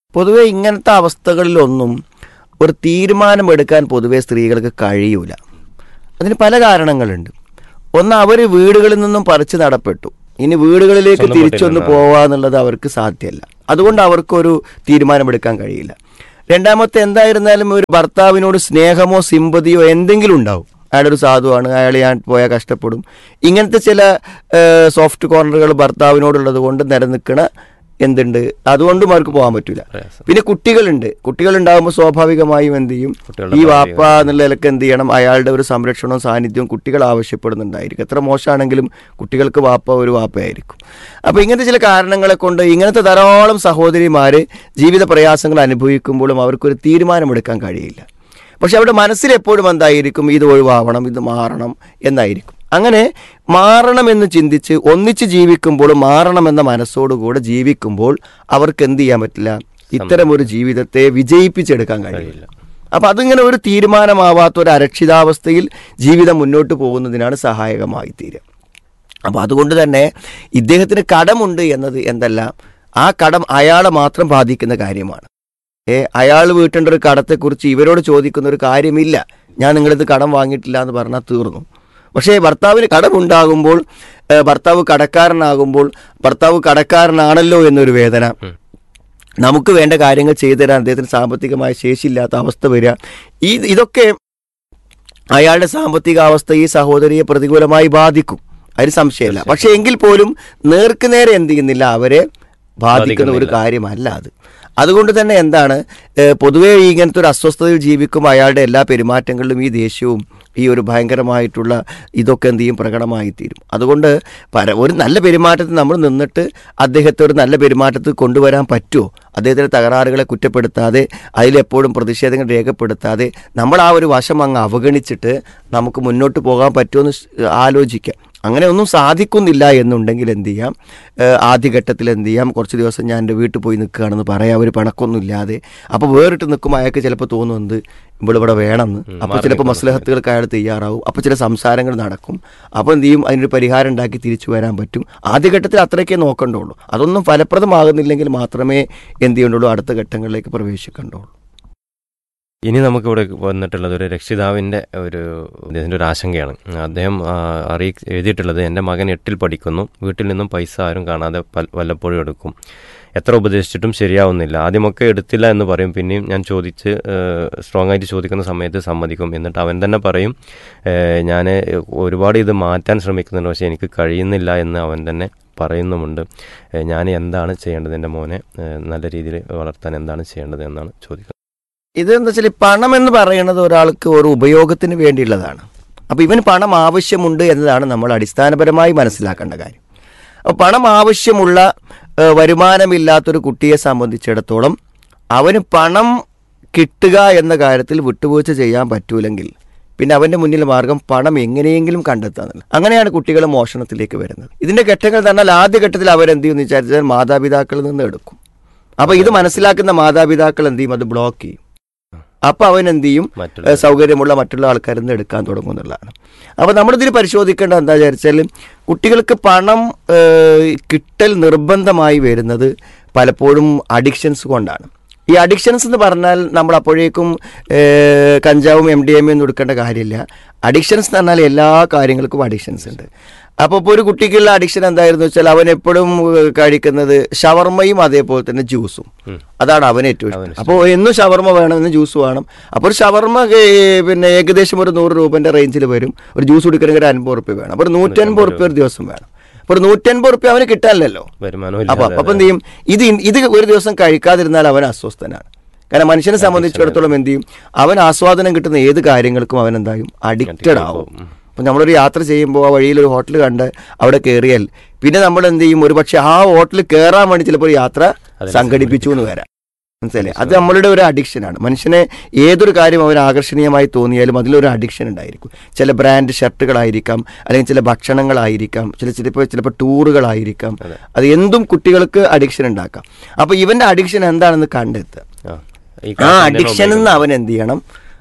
[SPEAKER 12] പൊതുവെ ഇങ്ങനത്തെ അവസ്ഥകളിലൊന്നും ഒരു തീരുമാനമെടുക്കാൻ പൊതുവെ സ്ത്രീകൾക്ക് കഴിയൂല അതിന് പല കാരണങ്ങളുണ്ട് ഒന്ന് അവർ വീടുകളിൽ നിന്നും പറിച്ചു നടപ്പെട്ടു ഇനി വീടുകളിലേക്ക്
[SPEAKER 11] സ്വന്തം
[SPEAKER 12] തിരിച്ചൊന്ന്
[SPEAKER 11] വീട്ടിൽ
[SPEAKER 12] പോവുക എന്നുള്ളത് അവർക്ക് സാധ്യമല്ല അതുകൊണ്ട് അവർക്കൊരു തീരുമാനമെടുക്കാൻ കഴിയില്ല രണ്ടാമത്തെ എന്തായിരുന്നാലും ഒരു ഭർത്താവിനോട് സ്നേഹമോ സിമ്പതിയോ എന്തെങ്കിലും ഉണ്ടാവും അയാളൊരു സാധുവാണ് അയാൾ ഞാൻ പോയാൽ കഷ്ടപ്പെടും ഇങ്ങനത്തെ ചില സോഫ്റ്റ് കോർണറുകൾ ഭർത്താവിനോടുള്ളത് കൊണ്ട് നിലനിൽക്കണ എന്തുണ്ട് അതുകൊണ്ടും അവർക്ക് പോകാൻ പറ്റില്ല പിന്നെ കുട്ടികളുണ്ട് കുട്ടികളുണ്ടാകുമ്പോൾ സ്വാഭാവികമായും എന്ത് ചെയ്യും
[SPEAKER 11] കുട്ടികളുടെ
[SPEAKER 12] ഈ
[SPEAKER 11] ഭാവി
[SPEAKER 12] വാപ്പ എന്നുള്ള നിലക്ക് എന്ത് ചെയ്യണം അയാളുടെ ഒരു സംരക്ഷണവും സാന്നിധ്യവും കുട്ടികൾ ആവശ്യപ്പെടുന്നുണ്ടായിരിക്കും എത്ര മോശമാണെങ്കിലും കുട്ടികൾക്ക് വാപ്പ ഒരു വാപ്പയായിരിക്കും അപ്പോൾ ഇങ്ങനത്തെ ചില കാരണങ്ങളെ കൊണ്ട് ഇങ്ങനത്തെ ധാരാളം സഹോദരിമാർ ജീവിത പ്രയാസങ്ങൾ അനുഭവിക്കുമ്പോഴും അവർക്കൊരു തീരുമാനമെടുക്കാൻ കഴിയില്ല പക്ഷെ അവരുടെ മനസ്സിൽ എപ്പോഴും എന്തായിരിക്കും ഇത് ഒഴിവാവണം ഇത് മാറണം എന്നായിരിക്കും അങ്ങനെ മാറണമെന്ന് ചിന്തിച്ച് ഒന്നിച്ച് ജീവിക്കുമ്പോൾ മാറണമെന്ന മനസ്സോടുകൂടെ ജീവിക്കുമ്പോൾ അവർക്ക് എന്ത് ചെയ്യാൻ പറ്റില്ല ഇത്തരം ഒരു ജീവിതത്തെ വിജയിപ്പിച്ചെടുക്കാൻ കഴിയില്ല അപ്പം അതിങ്ങനെ ഒരു തീരുമാനമാവാത്ത ഒരു അരക്ഷിതാവസ്ഥയിൽ ജീവിതം മുന്നോട്ട് പോകുന്നതിനാണ് സഹായകമായി തീരുക അപ്പോൾ അതുകൊണ്ട് തന്നെ ഇദ്ദേഹത്തിന് കടമുണ്ട് എന്നത് എന്തല്ല ആ കടം അയാളെ മാത്രം ബാധിക്കുന്ന കാര്യമാണ് ഏ അയാൾ വീട്ടേണ്ട ഒരു കടത്തെക്കുറിച്ച് ഇവരോട് ചോദിക്കുന്ന ഒരു കാര്യമില്ല ഞാൻ നിങ്ങളിത് കടം വാങ്ങിയിട്ടില്ല എന്ന് പറഞ്ഞാൽ തീർന്നു പക്ഷേ ഭർത്താവിന് കടമുണ്ടാകുമ്പോൾ ഏ, ഭർത്താവ് കടക്കാരനാകുമ്പോൾ ഭർത്താവ് കടക്കാരനാണല്ലോ എന്നൊരു വേദന നമുക്ക് വേണ്ട കാര്യങ്ങൾ ചെയ്തു തരാൻ അദ്ദേഹത്തിന് സാമ്പത്തികമായ ശേഷിയില്ലാത്ത അവസ്ഥ വരിക ഈ ഇതൊക്കെ അയാളുടെ സാമ്പത്തിക അവസ്ഥ ഈ സഹോദരിയെ പ്രതികൂലമായി ബാധിക്കും അതിന് സംശയമില്ല പക്ഷേ എങ്കിൽ പോലും നേർക്ക് നേരെ എന്ത് ചെയ്യുന്നില്ല അവരെ ബാധിക്കുന്ന ഒരു കാര്യമല്ല അത് അതുകൊണ്ട് തന്നെ എന്താണ് ഏഹ് പൊതുവേ ഈ ഇങ്ങനത്തെ ഒരു അസ്വസ്ഥതയിൽ ജീവിക്കുമ്പോൾ അയാളുടെ എല്ലാ പെരുമാറ്റങ്ങളിലും ഈ ദേഷ്യവും ഈ ഒരു ഭയങ്കരമായിട്ടുള്ള ഇതൊക്കെ എന്ത് ചെയ്യും പ്രകടമായി തീരും അതുകൊണ്ട് പര ഒരു നല്ല പെരുമാറ്റത്തിൽ നമ്മൾ നിന്നിട്ട് അദ്ദേഹത്തെ ഒരു നല്ല പെരുമാറ്റത്തിൽ കൊണ്ടുവരാൻ പറ്റുമോ അദ്ദേഹത്തിൻ്റെ തകരാറുകളെ കുറ്റപ്പെടുത്താതെ അതിലെപ്പോഴും പ്രതിഷേധങ്ങൾ രേഖപ്പെടുത്താതെ നമ്മൾ ആ ഒരു വശം അങ്ങ് അവഗണിച്ചിട്ട് നമുക്ക് മുന്നോട്ട് പോകാൻ പറ്റുമോ എന്ന് സ് ആലോചിക്കാം അങ്ങനെ ഒന്നും സാധിക്കുന്നില്ല എന്നുണ്ടെങ്കിൽ എന്ത് ചെയ്യാം ഏഹ് ആദ്യഘട്ടത്തിൽ എന്ത് ചെയ്യാം കുറച്ച് ദിവസം ഞാൻ എൻ്റെ വീട്ടിൽ പോയി നിൽക്കുകയാണെന്ന് പറയാം ഒരു പണക്കൊന്നും ഇല്ലാതെ അപ്പോൾ വേറിട്ട് നിൽക്കുമ്പോൾ അയാൾക്ക് ചിലപ്പോൾ തോന്നുന്നത് ഇവിടെ വേണമെന്ന് അപ്പോൾ ചിലപ്പോൾ മസ്ലഹത്തുകൾക്ക് അയാൾ തയ്യാറാവും അപ്പോൾ ചില സംസാരങ്ങൾ നടക്കും അപ്പോൾ എന്ത് ചെയ്യും അതിനൊരു പരിഹാരം ഉണ്ടാക്കി തിരിച്ചു വരാൻ പറ്റും ആദ്യഘട്ടത്തിൽ അത്രയ്ക്കേ നോക്കണ്ടുള്ളൂ അതൊന്നും ഫലപ്രദമാകുന്നില്ലെങ്കിൽ മാത്രമേ എന്ത് ചെയ്യേണ്ടുള്ളൂ അടുത്ത ഘട്ടങ്ങളിലേക്ക് പ്രവേശിക്കേണ്ടുള്ളൂ
[SPEAKER 11] ഇനി നമുക്കിവിടെ വന്നിട്ടുള്ളത് ഒരു രക്ഷിതാവിൻ്റെ ഒരു ഇതിൻ്റെ ഒരു ആശങ്കയാണ് അദ്ദേഹം ആ, അറിയി എഴുതിയിട്ടുള്ളത് എൻ്റെ മകൻ എട്ടിൽ പഠിക്കുന്നു വീട്ടിൽ നിന്നും പൈസ ആരും കാണാതെ പൽ- വല്ലപ്പോഴും എടുക്കും എത്ര ഉപദേശിച്ചിട്ടും ശരിയാവുന്നില്ല ആദ്യമൊക്കെ എടുത്തില്ല എന്ന് പറയും പിന്നെയും ഞാൻ ചോദിച്ച് സ്ട്രോങ് ആയിട്ട് ചോദിക്കുന്ന സമയത്ത് സമ്മതിക്കും എന്നിട്ട് അവൻ തന്നെ പറയും ഞാൻ ഒരുപാട് ഇത് മാറ്റാൻ ശ്രമിക്കുന്നുണ്ട് പക്ഷേ എനിക്ക് കഴിയുന്നില്ല എന്ന് അവൻ തന്നെ പറയുന്നുമുണ്ട് ഏഹ് ഞാൻ എന്താണ് ചെയ്യേണ്ടത് എൻ്റെ മോനെ ഏഹ് നല്ല രീതിയിൽ വളർത്താൻ എന്താണ് ചെയ്യേണ്ടത് എന്നാണ് ചോദിക്കുന്നത്
[SPEAKER 12] ഇതെന്താ വെച്ചാൽ പണം എന്ന് പറയുന്നത് ഒരാൾക്ക് ഒരു ഉപയോഗത്തിന് വേണ്ടിയുള്ളതാണ് അപ്പോൾ ഇവന് പണം ആവശ്യമുണ്ട് എന്നതാണ് നമ്മൾ അടിസ്ഥാനപരമായി മനസ്സിലാക്കേണ്ട കാര്യം അപ്പോൾ പണം ആവശ്യമുള്ള ഏഹ്, വരുമാനമില്ലാത്തൊരു കുട്ടിയെ സംബന്ധിച്ചിടത്തോളം അവന് പണം കിട്ടുക എന്ന കാര്യത്തിൽ വിട്ടുവീഴ്ച ചെയ്യാൻ പറ്റൂലെങ്കിൽ പിന്നെ അവൻ്റെ മുന്നിൽ മാർഗം പണം എങ്ങനെയെങ്കിലും കണ്ടെത്താന്നുള്ളത് അങ്ങനെയാണ് കുട്ടികൾ മോഷണത്തിലേക്ക് വരുന്നത് ഇതിൻ്റെ ഘട്ടങ്ങൾ പറഞ്ഞാൽ ആദ്യ ഘട്ടത്തിൽ അവരെന്ത് ചെയ്യുമെന്ന് വിചാരിച്ചാൽ മാതാപിതാക്കളിൽ നിന്ന് എടുക്കും അപ്പോൾ ഇത് മനസ്സിലാക്കുന്ന മാതാപിതാക്കൾ എന്ത് ചെയ്യും അത് ബ്ലോക്ക് ചെയ്യും അപ്പോൾ അവൻ എന്ത് ചെയ്യും
[SPEAKER 11] മറ്റുള്ള
[SPEAKER 12] ഏഹ് സൗകര്യമുള്ള മറ്റുള്ള ആൾക്കാരിൽ നിന്ന് എടുക്കാൻ തുടങ്ങും എന്നുള്ളതാണ് അപ്പോൾ നമ്മളിതിൽ പരിശോധിക്കേണ്ട എന്താ വിചാരിച്ചാൽ കുട്ടികൾക്ക് പണം ഏഹ് കിട്ടൽ നിർബന്ധമായി വരുന്നത് പലപ്പോഴും അഡിക്ഷൻസ് കൊണ്ടാണ് ഈ അഡിക്ഷൻസ് എന്ന് പറഞ്ഞാൽ നമ്മൾ അപ്പോഴേക്കും ഏഹ് കഞ്ചാവും എം ഡി എം ഒന്നും എടുക്കേണ്ട കാര്യമില്ല അഡിക്ഷൻസ് എന്ന് പറഞ്ഞാൽ എല്ലാ കാര്യങ്ങൾക്കും അഡിക്ഷൻസ് ഉണ്ട് അപ്പോൾ ഇപ്പോൾ ഒരു കുട്ടിക്കുള്ള അഡിക്ഷൻ എന്തായിരുന്നു വെച്ചാൽ അവൻ എപ്പോഴും ഏഹ് കഴിക്കുന്നത് ഷവർമ്മയും അതേപോലെ തന്നെ ജ്യൂസും അതാണ് അവന് ഏറ്റവും ഇഷ്ടം അപ്പോൾ എന്നും ഷവർമ്മ വേണം എന്നും ജ്യൂസ് വേണം അപ്പോൾ ഒരു ഷവർമ്മ ഏഹ് പിന്നെ ഏകദേശം ഒരു നൂറ് രൂപൻ്റെ റേഞ്ചിൽ വരും ഒരു ജ്യൂസ് കുടിക്കണമെങ്കിൽ ഒരു അൻപത് റുപ്യ വേണം അപ്പോൾ ഒരു നൂറ്റൻപത് റുപ്യ ഒരു ദിവസം വേണം അപ്പോൾ ഒരു നൂറ്റൻപത് റുപ്യ അവന് കിട്ടാനില്ലല്ലോ
[SPEAKER 11] വരുമാനം
[SPEAKER 12] അപ്പൊ അപ്പൊ എന്ത് ചെയ്യും ഇത് ഇൻ- ഇത് ഒരു ദിവസം കഴിക്കാതിരുന്നാൽ അവൻ അസ്വസ്ഥനാണ് കാരണം മനുഷ്യനെ സംബന്ധിച്ചിടത്തോളം എന്ത് ചെയ്യും അവൻ ആസ്വാദനം കിട്ടുന്ന ഏത് കാര്യങ്ങൾക്കും അവൻ എന്തായും അഡിക്റ്റഡ് ആവും അപ്പം നമ്മളൊരു യാത്ര ചെയ്യുമ്പോൾ ആ വഴിയിൽ ഒരു ഹോട്ടൽ കണ്ട് അവിടെ കയറിയാൽ പിന്നെ നമ്മൾ എന്ത് ചെയ്യും ഒരു പക്ഷേ ആ ഹോട്ടലിൽ കയറാൻ വേണ്ടി ചിലപ്പോൾ ഒരു യാത്ര സംഘടിപ്പിച്ചു എന്ന് വരാം മനസ്സിലായി അത് നമ്മളുടെ ഒരു അഡിക്ഷനാണ് മനുഷ്യനെ ഏതൊരു കാര്യം അവന് ആകർഷണീയമായി തോന്നിയാലും അതിലൊരു അഡിക്ഷൻ ഉണ്ടായിരിക്കും ചില ബ്രാൻഡ് ഷർട്ടുകളായിരിക്കാം അല്ലെങ്കിൽ ചില ഭക്ഷണങ്ങളായിരിക്കാം ചില ചിലപ്പോൾ ചിലപ്പോൾ ടൂറുകളായിരിക്കാം അത് എന്തും കുട്ടികൾക്ക് അഡിക്ഷൻ ഉണ്ടാക്കാം അപ്പോൾ ഇവന്റെ അഡിക്ഷൻ എന്താണെന്ന് കണ്ടെത്തുക
[SPEAKER 11] ഈ
[SPEAKER 12] ആ
[SPEAKER 11] കാശ് എന്തിനാ
[SPEAKER 12] അഡിക്ഷനിൽ നിന്ന് അവൻ എന്ത് ചെയ്യണം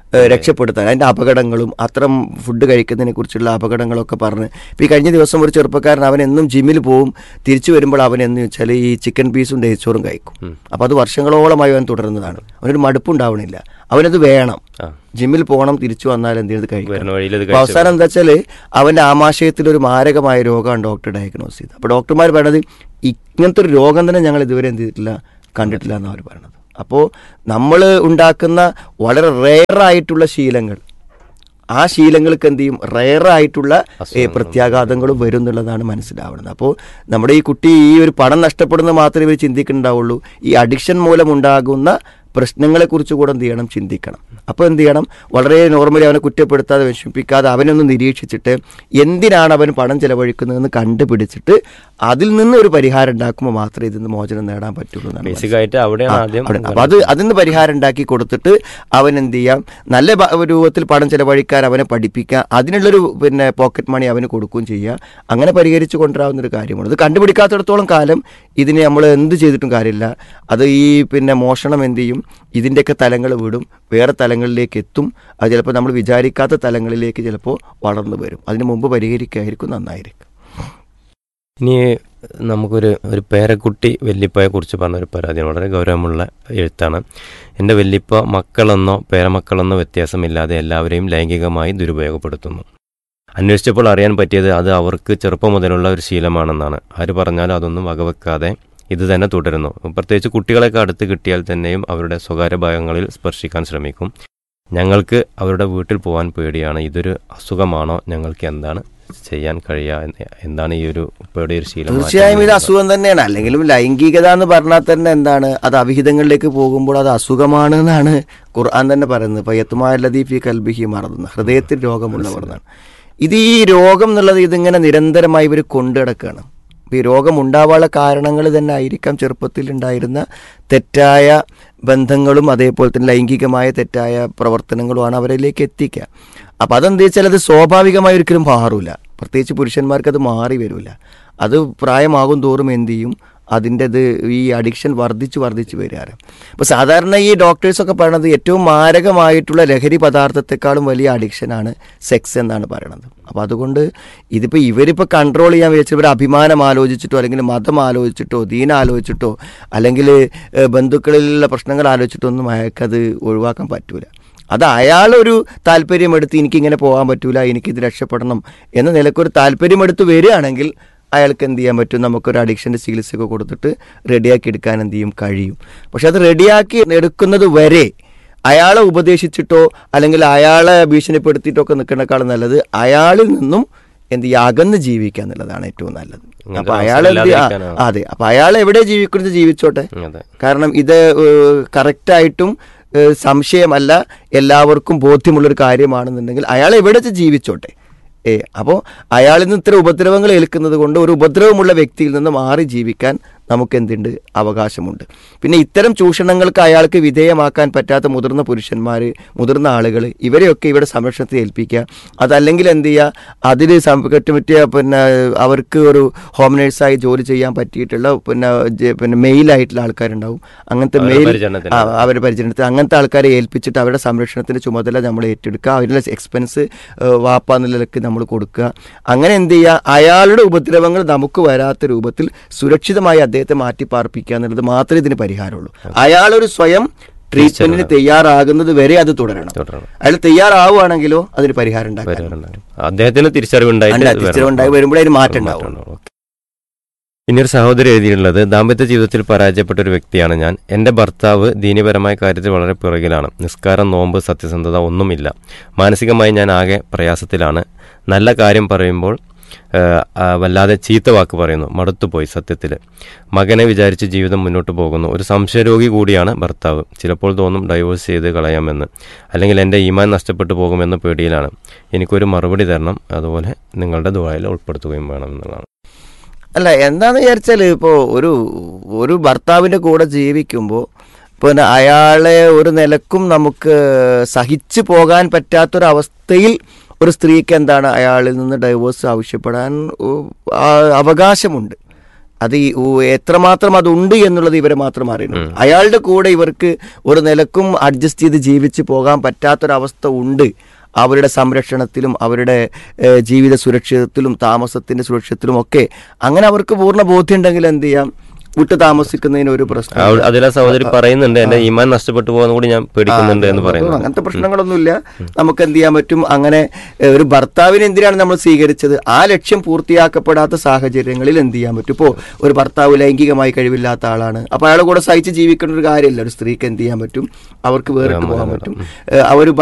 [SPEAKER 12] ഏഹ്, രക്ഷപ്പെടുത്താൻ അതിൻ്റെ അപകടങ്ങളും അത്തരം ഫുഡ് കഴിക്കുന്നതിനെ കുറിച്ചുള്ള അപകടങ്ങളൊക്കെ പറഞ്ഞ് ഇപ്പോൾ ഈ കഴിഞ്ഞ ദിവസം ഒരു ചെറുപ്പക്കാരൻ അവൻ എന്നും ജിമ്മിൽ പോവും തിരിച്ചു വരുമ്പോൾ അവൻ എന്ന് വെച്ചാൽ ഈ ചിക്കൻ പീസും നെയ്ച്ചോറും കഴിക്കും അപ്പോൾ അത് വർഷങ്ങളോളമായി അവൻ തുടരുന്നതാണ് അവനൊരു മടുപ്പുണ്ടാവണില്ല അവനത് വേണം ജിമ്മിൽ പോകണം തിരിച്ചു വന്നാൽ എന്ത് ചെയ്ത്
[SPEAKER 11] വരുന്ന വഴിയിൽ ഇത്
[SPEAKER 12] കഴിക്കണം അപ്പോൾ അവസാനം എന്താ വെച്ചാൽ അവൻ്റെ ആമാശയത്തിൽ ഒരു മാരകമായ രോഗമാണ് ഡോക്ടർ ഡയഗ്നോസ് ചെയ്തത് അപ്പോൾ ഡോക്ടർമാർ പറയണത് ഇങ്ങനത്തെ ഒരു രോഗം തന്നെ ഞങ്ങൾ ഇതുവരെ എന്ത് ചെയ്തിട്ടില്ല കണ്ടിട്ടില്ല എന്നാണ് അവർ പറയണത് അപ്പോൾ നമ്മൾ ഉണ്ടാക്കുന്ന വളരെ റെയറായിട്ടുള്ള ശീലങ്ങൾ ആ ശീലങ്ങൾക്ക് എന്ത് ചെയ്യും റെയറായിട്ടുള്ള പ്രത്യാഘാതങ്ങളും വരും എന്നുള്ളതാണ് മനസ്സിലാവുന്നത് അപ്പോൾ നമ്മുടെ ഈ കുട്ടി ഈ ഒരു പണം നഷ്ടപ്പെടുന്നത് മാത്രമേ ഇവർ ചിന്തിക്കുന്നുണ്ടാവുള്ളൂ ഈ അഡിക്ഷൻ മൂലമുണ്ടാകുന്ന പ്രശ്നങ്ങളെക്കുറിച്ച് കൂടെ എന്ത് ചെയ്യണം ചിന്തിക്കണം അപ്പോൾ എന്ത് ചെയ്യണം വളരെ നോർമലി അവനെ കുറ്റപ്പെടുത്താതെ വിഷമിപ്പിക്കാതെ അവനൊന്ന് നിരീക്ഷിച്ചിട്ട് എന്തിനാണ് അവൻ പണം ചെലവഴിക്കുന്നതെന്ന് കണ്ടുപിടിച്ചിട്ട് അതിൽ നിന്ന് ഒരു പരിഹാരം ഉണ്ടാക്കുമ്പോൾ മാത്രമേ ഇതിൽ നിന്ന് മോചനം നേടാൻ പറ്റുള്ളൂ എന്നാണ്
[SPEAKER 11] ബേസിക് ആയിട്ട് അവിടെയാണ്
[SPEAKER 12] ആ,
[SPEAKER 11] ആദ്യം
[SPEAKER 12] അവിടെ. അപ്പൊ അത് അതിൽ നിന്ന് പരിഹാരം ഉണ്ടാക്കി കൊടുത്തിട്ട് അവൻ എന്ത് ചെയ്യാം നല്ല ബ- രൂപത്തിൽ പണം ചെലവഴിക്കാൻ അവനെ പഠിപ്പിക്കുക അതിനുള്ളൊരു പിന്നെ പോക്കറ്റ് മണി അവന് കൊടുക്കുകയും ചെയ്യുക അങ്ങനെ പരിഹരിച്ചു കൊണ്ടുവരാവുന്ന ഒരു കാര്യമാണ് ഇത് കണ്ടുപിടിക്കാത്തിടത്തോളം കാലം ഇതിനെ നമ്മൾ എന്ത് ചെയ്തിട്ടും കാര്യമില്ല അത് ഈ പിന്നെ മോഷണം എന്ത് ചെയ്യും ഇതിൻ്റെയൊക്കെ തലങ്ങൾ വിടും വേറെ തലങ്ങളിലേക്ക് എത്തും അത് ചിലപ്പോൾ നമ്മൾ വിചാരിക്കാത്ത തലങ്ങളിലേക്ക് ചിലപ്പോൾ വളർന്നു വരും അതിന് മുമ്പ് പരിഹരിക്കായിരിക്കും നന്നായിരിക്കും
[SPEAKER 11] ഇനി നമുക്കൊരു ഒരു പേരക്കുട്ടി വല്യപ്പയെ കുറിച്ച് പറഞ്ഞ ഒരു പരാതിയാണ് വളരെ ഗൗരവമുള്ള എഴുത്താണ് എൻ്റെ വല്യപ്പ മക്കളെന്നോ പേരമക്കളെന്നോ വ്യത്യാസമില്ലാതെ എല്ലാവരെയും ലൈംഗികമായി ദുരുപയോഗപ്പെടുത്തുന്നു അന്വേഷിച്ചപ്പോൾ അറിയാൻ പറ്റിയത് അത് അവർക്ക് ചെറുപ്പം മുതലുള്ള ഒരു ശീലമാണെന്നാണ് ആര് പറഞ്ഞാലും അതൊന്നും വകവെക്കാതെ ഇത് തന്നെ തുടരുന്നു പ്രത്യേകിച്ച് കുട്ടികളെയൊക്കെ അടുത്ത് കിട്ടിയാൽ തന്നെയും അവരുടെ സ്വകാര്യ ഭാഗങ്ങളിൽ സ്പർശിക്കാൻ ശ്രമിക്കും ഞങ്ങൾക്ക് അവരുടെ വീട്ടിൽ പോകാൻ പേടിയാണ് ഇതൊരു അസുഖമാണോ ഞങ്ങൾക്ക് എന്താണ് ചെയ്യാൻ കഴിയുക എന്ന് എന്താണ് ഈ ഒരു ഉപ്പയുടെ ഒരു ശീലം
[SPEAKER 12] തീർച്ചയായും ഇത്
[SPEAKER 11] മാറ്റാൻ
[SPEAKER 12] അസുഖം തന്നെയാണ് അല്ലെങ്കിലും ലൈംഗികത എന്ന് പറഞ്ഞാൽ തന്നെ എന്താണ് അത് അവിഹിതങ്ങളിലേക്ക് പോകുമ്പോൾ അത് അസുഖമാണ് എന്നാണ് ഖുർആൻ തന്നെ പറയുന്നത് പയ്യത്തുമായ ലദീഫി കൽബിഹി മറന്നു ഹൃദയത്തിൽ രോഗമുള്ളവർ എന്നാണ് ഇത് ഈ രോഗം എന്നുള്ളത് ഇതിങ്ങനെ നിരന്തരമായി ഇവർ കൊണ്ടുനടക്കുകയാണ് അപ്പോൾ ഈ രോഗം ഉണ്ടാവാനുള്ള കാരണങ്ങൾ തന്നെ ആയിരിക്കാം ചെറുപ്പത്തിൽ ഉണ്ടായിരുന്ന തെറ്റായ ബന്ധങ്ങളും അതേപോലെ തന്നെ ലൈംഗികമായ തെറ്റായ പ്രവർത്തനങ്ങളുമാണ് അവരിലേക്ക് എത്തിക്കുക അപ്പോൾ അതെന്താ വെച്ചാൽ അത് സ്വാഭാവികമായി ഒരിക്കലും മാറൂല പ്രത്യേകിച്ച് പുരുഷന്മാർക്ക് അത് മാറി വരില്ല അത് പ്രായമാകും തോറും എന്ത് ചെയ്യും അതിൻ്റെ ഇത് ഈ അഡിക്ഷൻ വർദ്ധിച്ച് വർദ്ധിച്ച് വരികയാണ് അപ്പോൾ സാധാരണ ഈ ഡോക്ടേഴ്സൊക്കെ പറയണത് ഏറ്റവും മാരകമായിട്ടുള്ള ലഹരി പദാർത്ഥത്തെക്കാളും വലിയ അഡിക്ഷനാണ് സെക്സ് എന്നാണ് പറയണത് അപ്പോൾ അതുകൊണ്ട് ഇതിപ്പോൾ ഇവരിപ്പോൾ കൺട്രോൾ ചെയ്യാൻ വിചാരിച്ചു ഇവർ അഭിമാനം ആലോചിച്ചിട്ടോ അല്ലെങ്കിൽ മതം ആലോചിച്ചിട്ടോ ദീന ആലോചിച്ചിട്ടോ അല്ലെങ്കിൽ ഏഹ്, ബന്ധുക്കളിലുള്ള പ്രശ്നങ്ങൾ ആലോചിച്ചിട്ടോ ഒന്നും അയാൾക്കത് ഒഴിവാക്കാൻ പറ്റൂല അത് അയാളൊരു താല്പര്യമെടുത്ത് എനിക്കിങ്ങനെ പോകാൻ പറ്റൂല എനിക്കിത് രക്ഷപ്പെടണം എന്ന നിലക്കൊരു താല്പര്യമെടുത്ത് വരികയാണെങ്കിൽ അയാൾക്ക് എന്ത് ചെയ്യാൻ പറ്റും നമുക്കൊരു അഡിക്ഷൻ്റെ ചികിത്സയൊക്കെ കൊടുത്തിട്ട് റെഡിയാക്കി എടുക്കാൻ എന്ത് ചെയ്യും കഴിയും പക്ഷെ അത് റെഡിയാക്കി എടുക്കുന്നത് വരെ അയാളെ ഉപദേശിച്ചിട്ടോ അല്ലെങ്കിൽ അയാളെ ഭീഷണിപ്പെടുത്തിയിട്ടോ ഒക്കെ നിൽക്കുന്നേക്കാളും നല്ലത് അയാളിൽ നിന്നും എന്ത് ചെയ്യുക അകന്ന് ജീവിക്കുക എന്നുള്ളതാണ് ഏറ്റവും നല്ലത്
[SPEAKER 11] ഇങ്ങനത്തെ
[SPEAKER 12] അപ്പൊ
[SPEAKER 11] അവസ്ഥ
[SPEAKER 12] അയാൾ എന്ത് ചെയ്യ- ആ,
[SPEAKER 11] ഇല്ലാതിരിക്കാനാണ്.
[SPEAKER 12] അതെ അപ്പൊ അയാൾ എവിടെ ജീവിക്കുന്നത് ജീവിച്ചോട്ടെ
[SPEAKER 11] അതെ.
[SPEAKER 12] കാരണം ഇത് കറക്റ്റായിട്ടും സംശയമല്ല എല്ലാവർക്കും ബോധ്യമുള്ളൊരു കാര്യമാണെന്നുണ്ടെങ്കിൽ അയാൾ എവിടെ വെച്ച് ജീവിച്ചോട്ടെ ഏ അപ്പോൾ അയാളിൽ നിന്ന് ഇത്തരം ഉപദ്രവങ്ങൾ ഏൽക്കുന്നത് കൊണ്ട് ഒരു ഉപദ്രവമുള്ള വ്യക്തിയിൽ നിന്ന് മാറി ജീവിക്കാൻ നമുക്ക് എന്തുണ്ട് അവകാശമുണ്ട് പിന്നെ ഇത്തരം ചൂഷണങ്ങൾക്ക് അയാൾക്ക് വിധേയമാക്കാൻ പറ്റാത്ത മുതിർന്ന പുരുഷന്മാർ മുതിർന്ന ആളുകൾ ഇവരെയൊക്കെ ഇവിടെ സംരക്ഷണത്തിൽ ഏൽപ്പിക്കുക അതല്ലെങ്കിൽ എന്ത് ചെയ്യുക അതിൽ കെട്ടുപറ്റിയ പിന്നെ അവർക്ക് ഒരു ഹോം നേഴ്സായി ജോലി ചെയ്യാൻ പറ്റിയിട്ടുള്ള പിന്നെ ജെ- പിന്നെ മെയിലായിട്ടുള്ള ആൾക്കാരുണ്ടാവും അങ്ങനത്തെ
[SPEAKER 11] അവരുടെ
[SPEAKER 12] മെയിൽ
[SPEAKER 11] പരിചരണത്തിന്.
[SPEAKER 12] ആ, അവരുടെ പരിചരണത്തിൽ അങ്ങനത്തെ ആൾക്കാരെ ഏൽപ്പിച്ചിട്ട് അവരുടെ സംരക്ഷണത്തിൻ്റെ ചുമതല നമ്മൾ ഏറ്റെടുക്കുക അവരുടെ എക്സ്പെൻസ് വാപ്പ എന്ന നിലയ്ക്ക് നമ്മൾ കൊടുക്കുക അങ്ങനെ എന്ത് ചെയ്യുക അയാളുടെ ഉപദ്രവങ്ങൾ നമുക്ക് വരാത്ത രൂപത്തിൽ സുരക്ഷിതമായി അദ്ദേഹത്തെ മാറ്റി പാർപ്പിക്കുക എന്നുള്ളത് മാത്രമേ ഇതിന് പരിഹാരമുള്ളൂ അയാളൊരു സ്വയം ട്രീറ്റ്മെന്റിന് തയ്യാറാകുന്നത് വരെ അത് തുടരണം അയാൾ തയ്യാറാവുകയാണെങ്കിലോ അതിന് പരിഹാരം ഉണ്ടാക്കാം
[SPEAKER 11] അദ്ദേഹത്തിന് തിരിച്ചറിവുണ്ടായിട്ട്
[SPEAKER 12] അല്ല,
[SPEAKER 11] വരണം.
[SPEAKER 12] തിരിച്ചറിവുണ്ടായി വരുമ്പോഴേ അതിന് മാറ്റം
[SPEAKER 11] മാറ്റം
[SPEAKER 12] ഉണ്ടാവുള്ളൂ.
[SPEAKER 11] ഉണ്ടാവും. ഓക്കേ. ഇനി ഒരു സഹോദരി എഴുതിയിട്ടുള്ളത് ദാമ്പത്യ ജീവിതത്തിൽ പരാജയപ്പെട്ട ഒരു വ്യക്തിയാണ് ഞാൻ എൻ്റെ ഭർത്താവ് ദീനപരമായ കാര്യത്തിൽ വളരെ പിറകിലാണ് നിസ്കാരം നോമ്പ് സത്യസന്ധത ഒന്നുമില്ല മാനസികമായി ഞാൻ ആകെ പ്രയാസത്തിലാണ് നല്ല കാര്യം പറയുമ്പോൾ ആ, ആ, വല്ലാതെ ചീത്ത വാക്ക് പറയുന്നു മടുത്തുപോയി സത്യത്തിൽ മകനെ വിചാരിച്ച് ജീവിതം മുന്നോട്ട് പോകുന്നു ഒരു സംശയരോഗി കൂടിയാണ് ഭർത്താവ് ചിലപ്പോൾ തോന്നും ഡൈവോഴ്സ് ചെയ്ത് കളയാമെന്ന് അല്ലെങ്കിൽ എൻ്റെ ഈമാൻ നഷ്ടപ്പെട്ടു പോകുമെന്ന പേടിയിലാണ് എനിക്കൊരു മറുപടി തരണം അതുപോലെ നിങ്ങളുടെ ദുബായിൽ ഉൾപ്പെടുത്തുകയും വേണം എന്നുള്ളതാണ്
[SPEAKER 12] അല്ല എന്താന്ന് വിചാരിച്ചാൽ ഇപ്പോൾ ഒരു ഒരു ഭർത്താവിൻ്റെ കൂടെ ജീവിക്കുമ്പോൾ പിന്നെ അയാളെ ഒരു നിലക്കും നമുക്ക് സഹിച്ചു പോകാൻ പറ്റാത്തൊരവസ്ഥയിൽ ഒരു സ്ത്രീക്ക് എന്താണ് അയാളിൽ നിന്ന് ഡൈവോഴ്സ് ആവശ്യപ്പെടാൻ ഉ, ആ, അവകാശമുണ്ട് അത് ഈ ഉ- എത്രമാത്രം അതുണ്ട് എന്നുള്ളത് ഇവരെ മാത്രം അറിയണം അയാളുടെ കൂടെ ഇവർക്ക് ഒരു നിലക്കും അഡ്ജസ്റ്റ് ചെയ്ത് ജീവിച്ച് പോകാൻ പറ്റാത്തൊരവസ്ഥ ഉണ്ട് അവരുടെ സംരക്ഷണത്തിലും അവരുടെ ഏഹ്, ജീവിത സുരക്ഷിതത്തിലും താമസത്തിന്റെ സുരക്ഷിതത്തിലും ഒക്കെ അങ്ങനെ അവർക്ക് പൂർണ്ണ ബോധ്യം ഉണ്ടെങ്കിൽ എന്ത് ചെയ്യാം വിട്ടു താമസിക്കുന്നതിന് ഒരു പ്രശ്നം
[SPEAKER 11] അവ- അതിലെ സഹോദരി പറയുന്നുണ്ട് എന്റെ ഈമാൻ നഷ്ടപ്പെട്ടു പോകുന്ന കൂടി ഞാൻ പേടിക്കുന്നുണ്ട് എന്ന് പറയുന്നു
[SPEAKER 12] അങ്ങനത്തെ പ്രശ്നങ്ങളൊന്നുമില്ല നമുക്ക് എന്ത് ചെയ്യാൻ പറ്റും അങ്ങനെ ഏഹ്, ഒരു ഭർത്താവിനെ എന്തിനാണ് നമ്മൾ സ്വീകരിച്ചത് ആ ലക്ഷ്യം പൂർത്തിയാക്കപ്പെടാത്ത സാഹചര്യങ്ങളിൽ എന്ത് ചെയ്യാൻ പറ്റും ഇപ്പോൾ ഒരു ഭർത്താവ് ലൈംഗികമായി കഴിവില്ലാത്ത ആളാണ് അപ്പോൾ അയാളെ കൂടെ സഹിച്ച് ജീവിക്കേണ്ട ഒരു കാര്യമില്ല ഒരു സ്ത്രീക്ക് എന്ത് ചെയ്യാൻ പറ്റും അവർക്ക് വേറിട്ട് പോകാൻ പറ്റും ഏഹ്, അവർ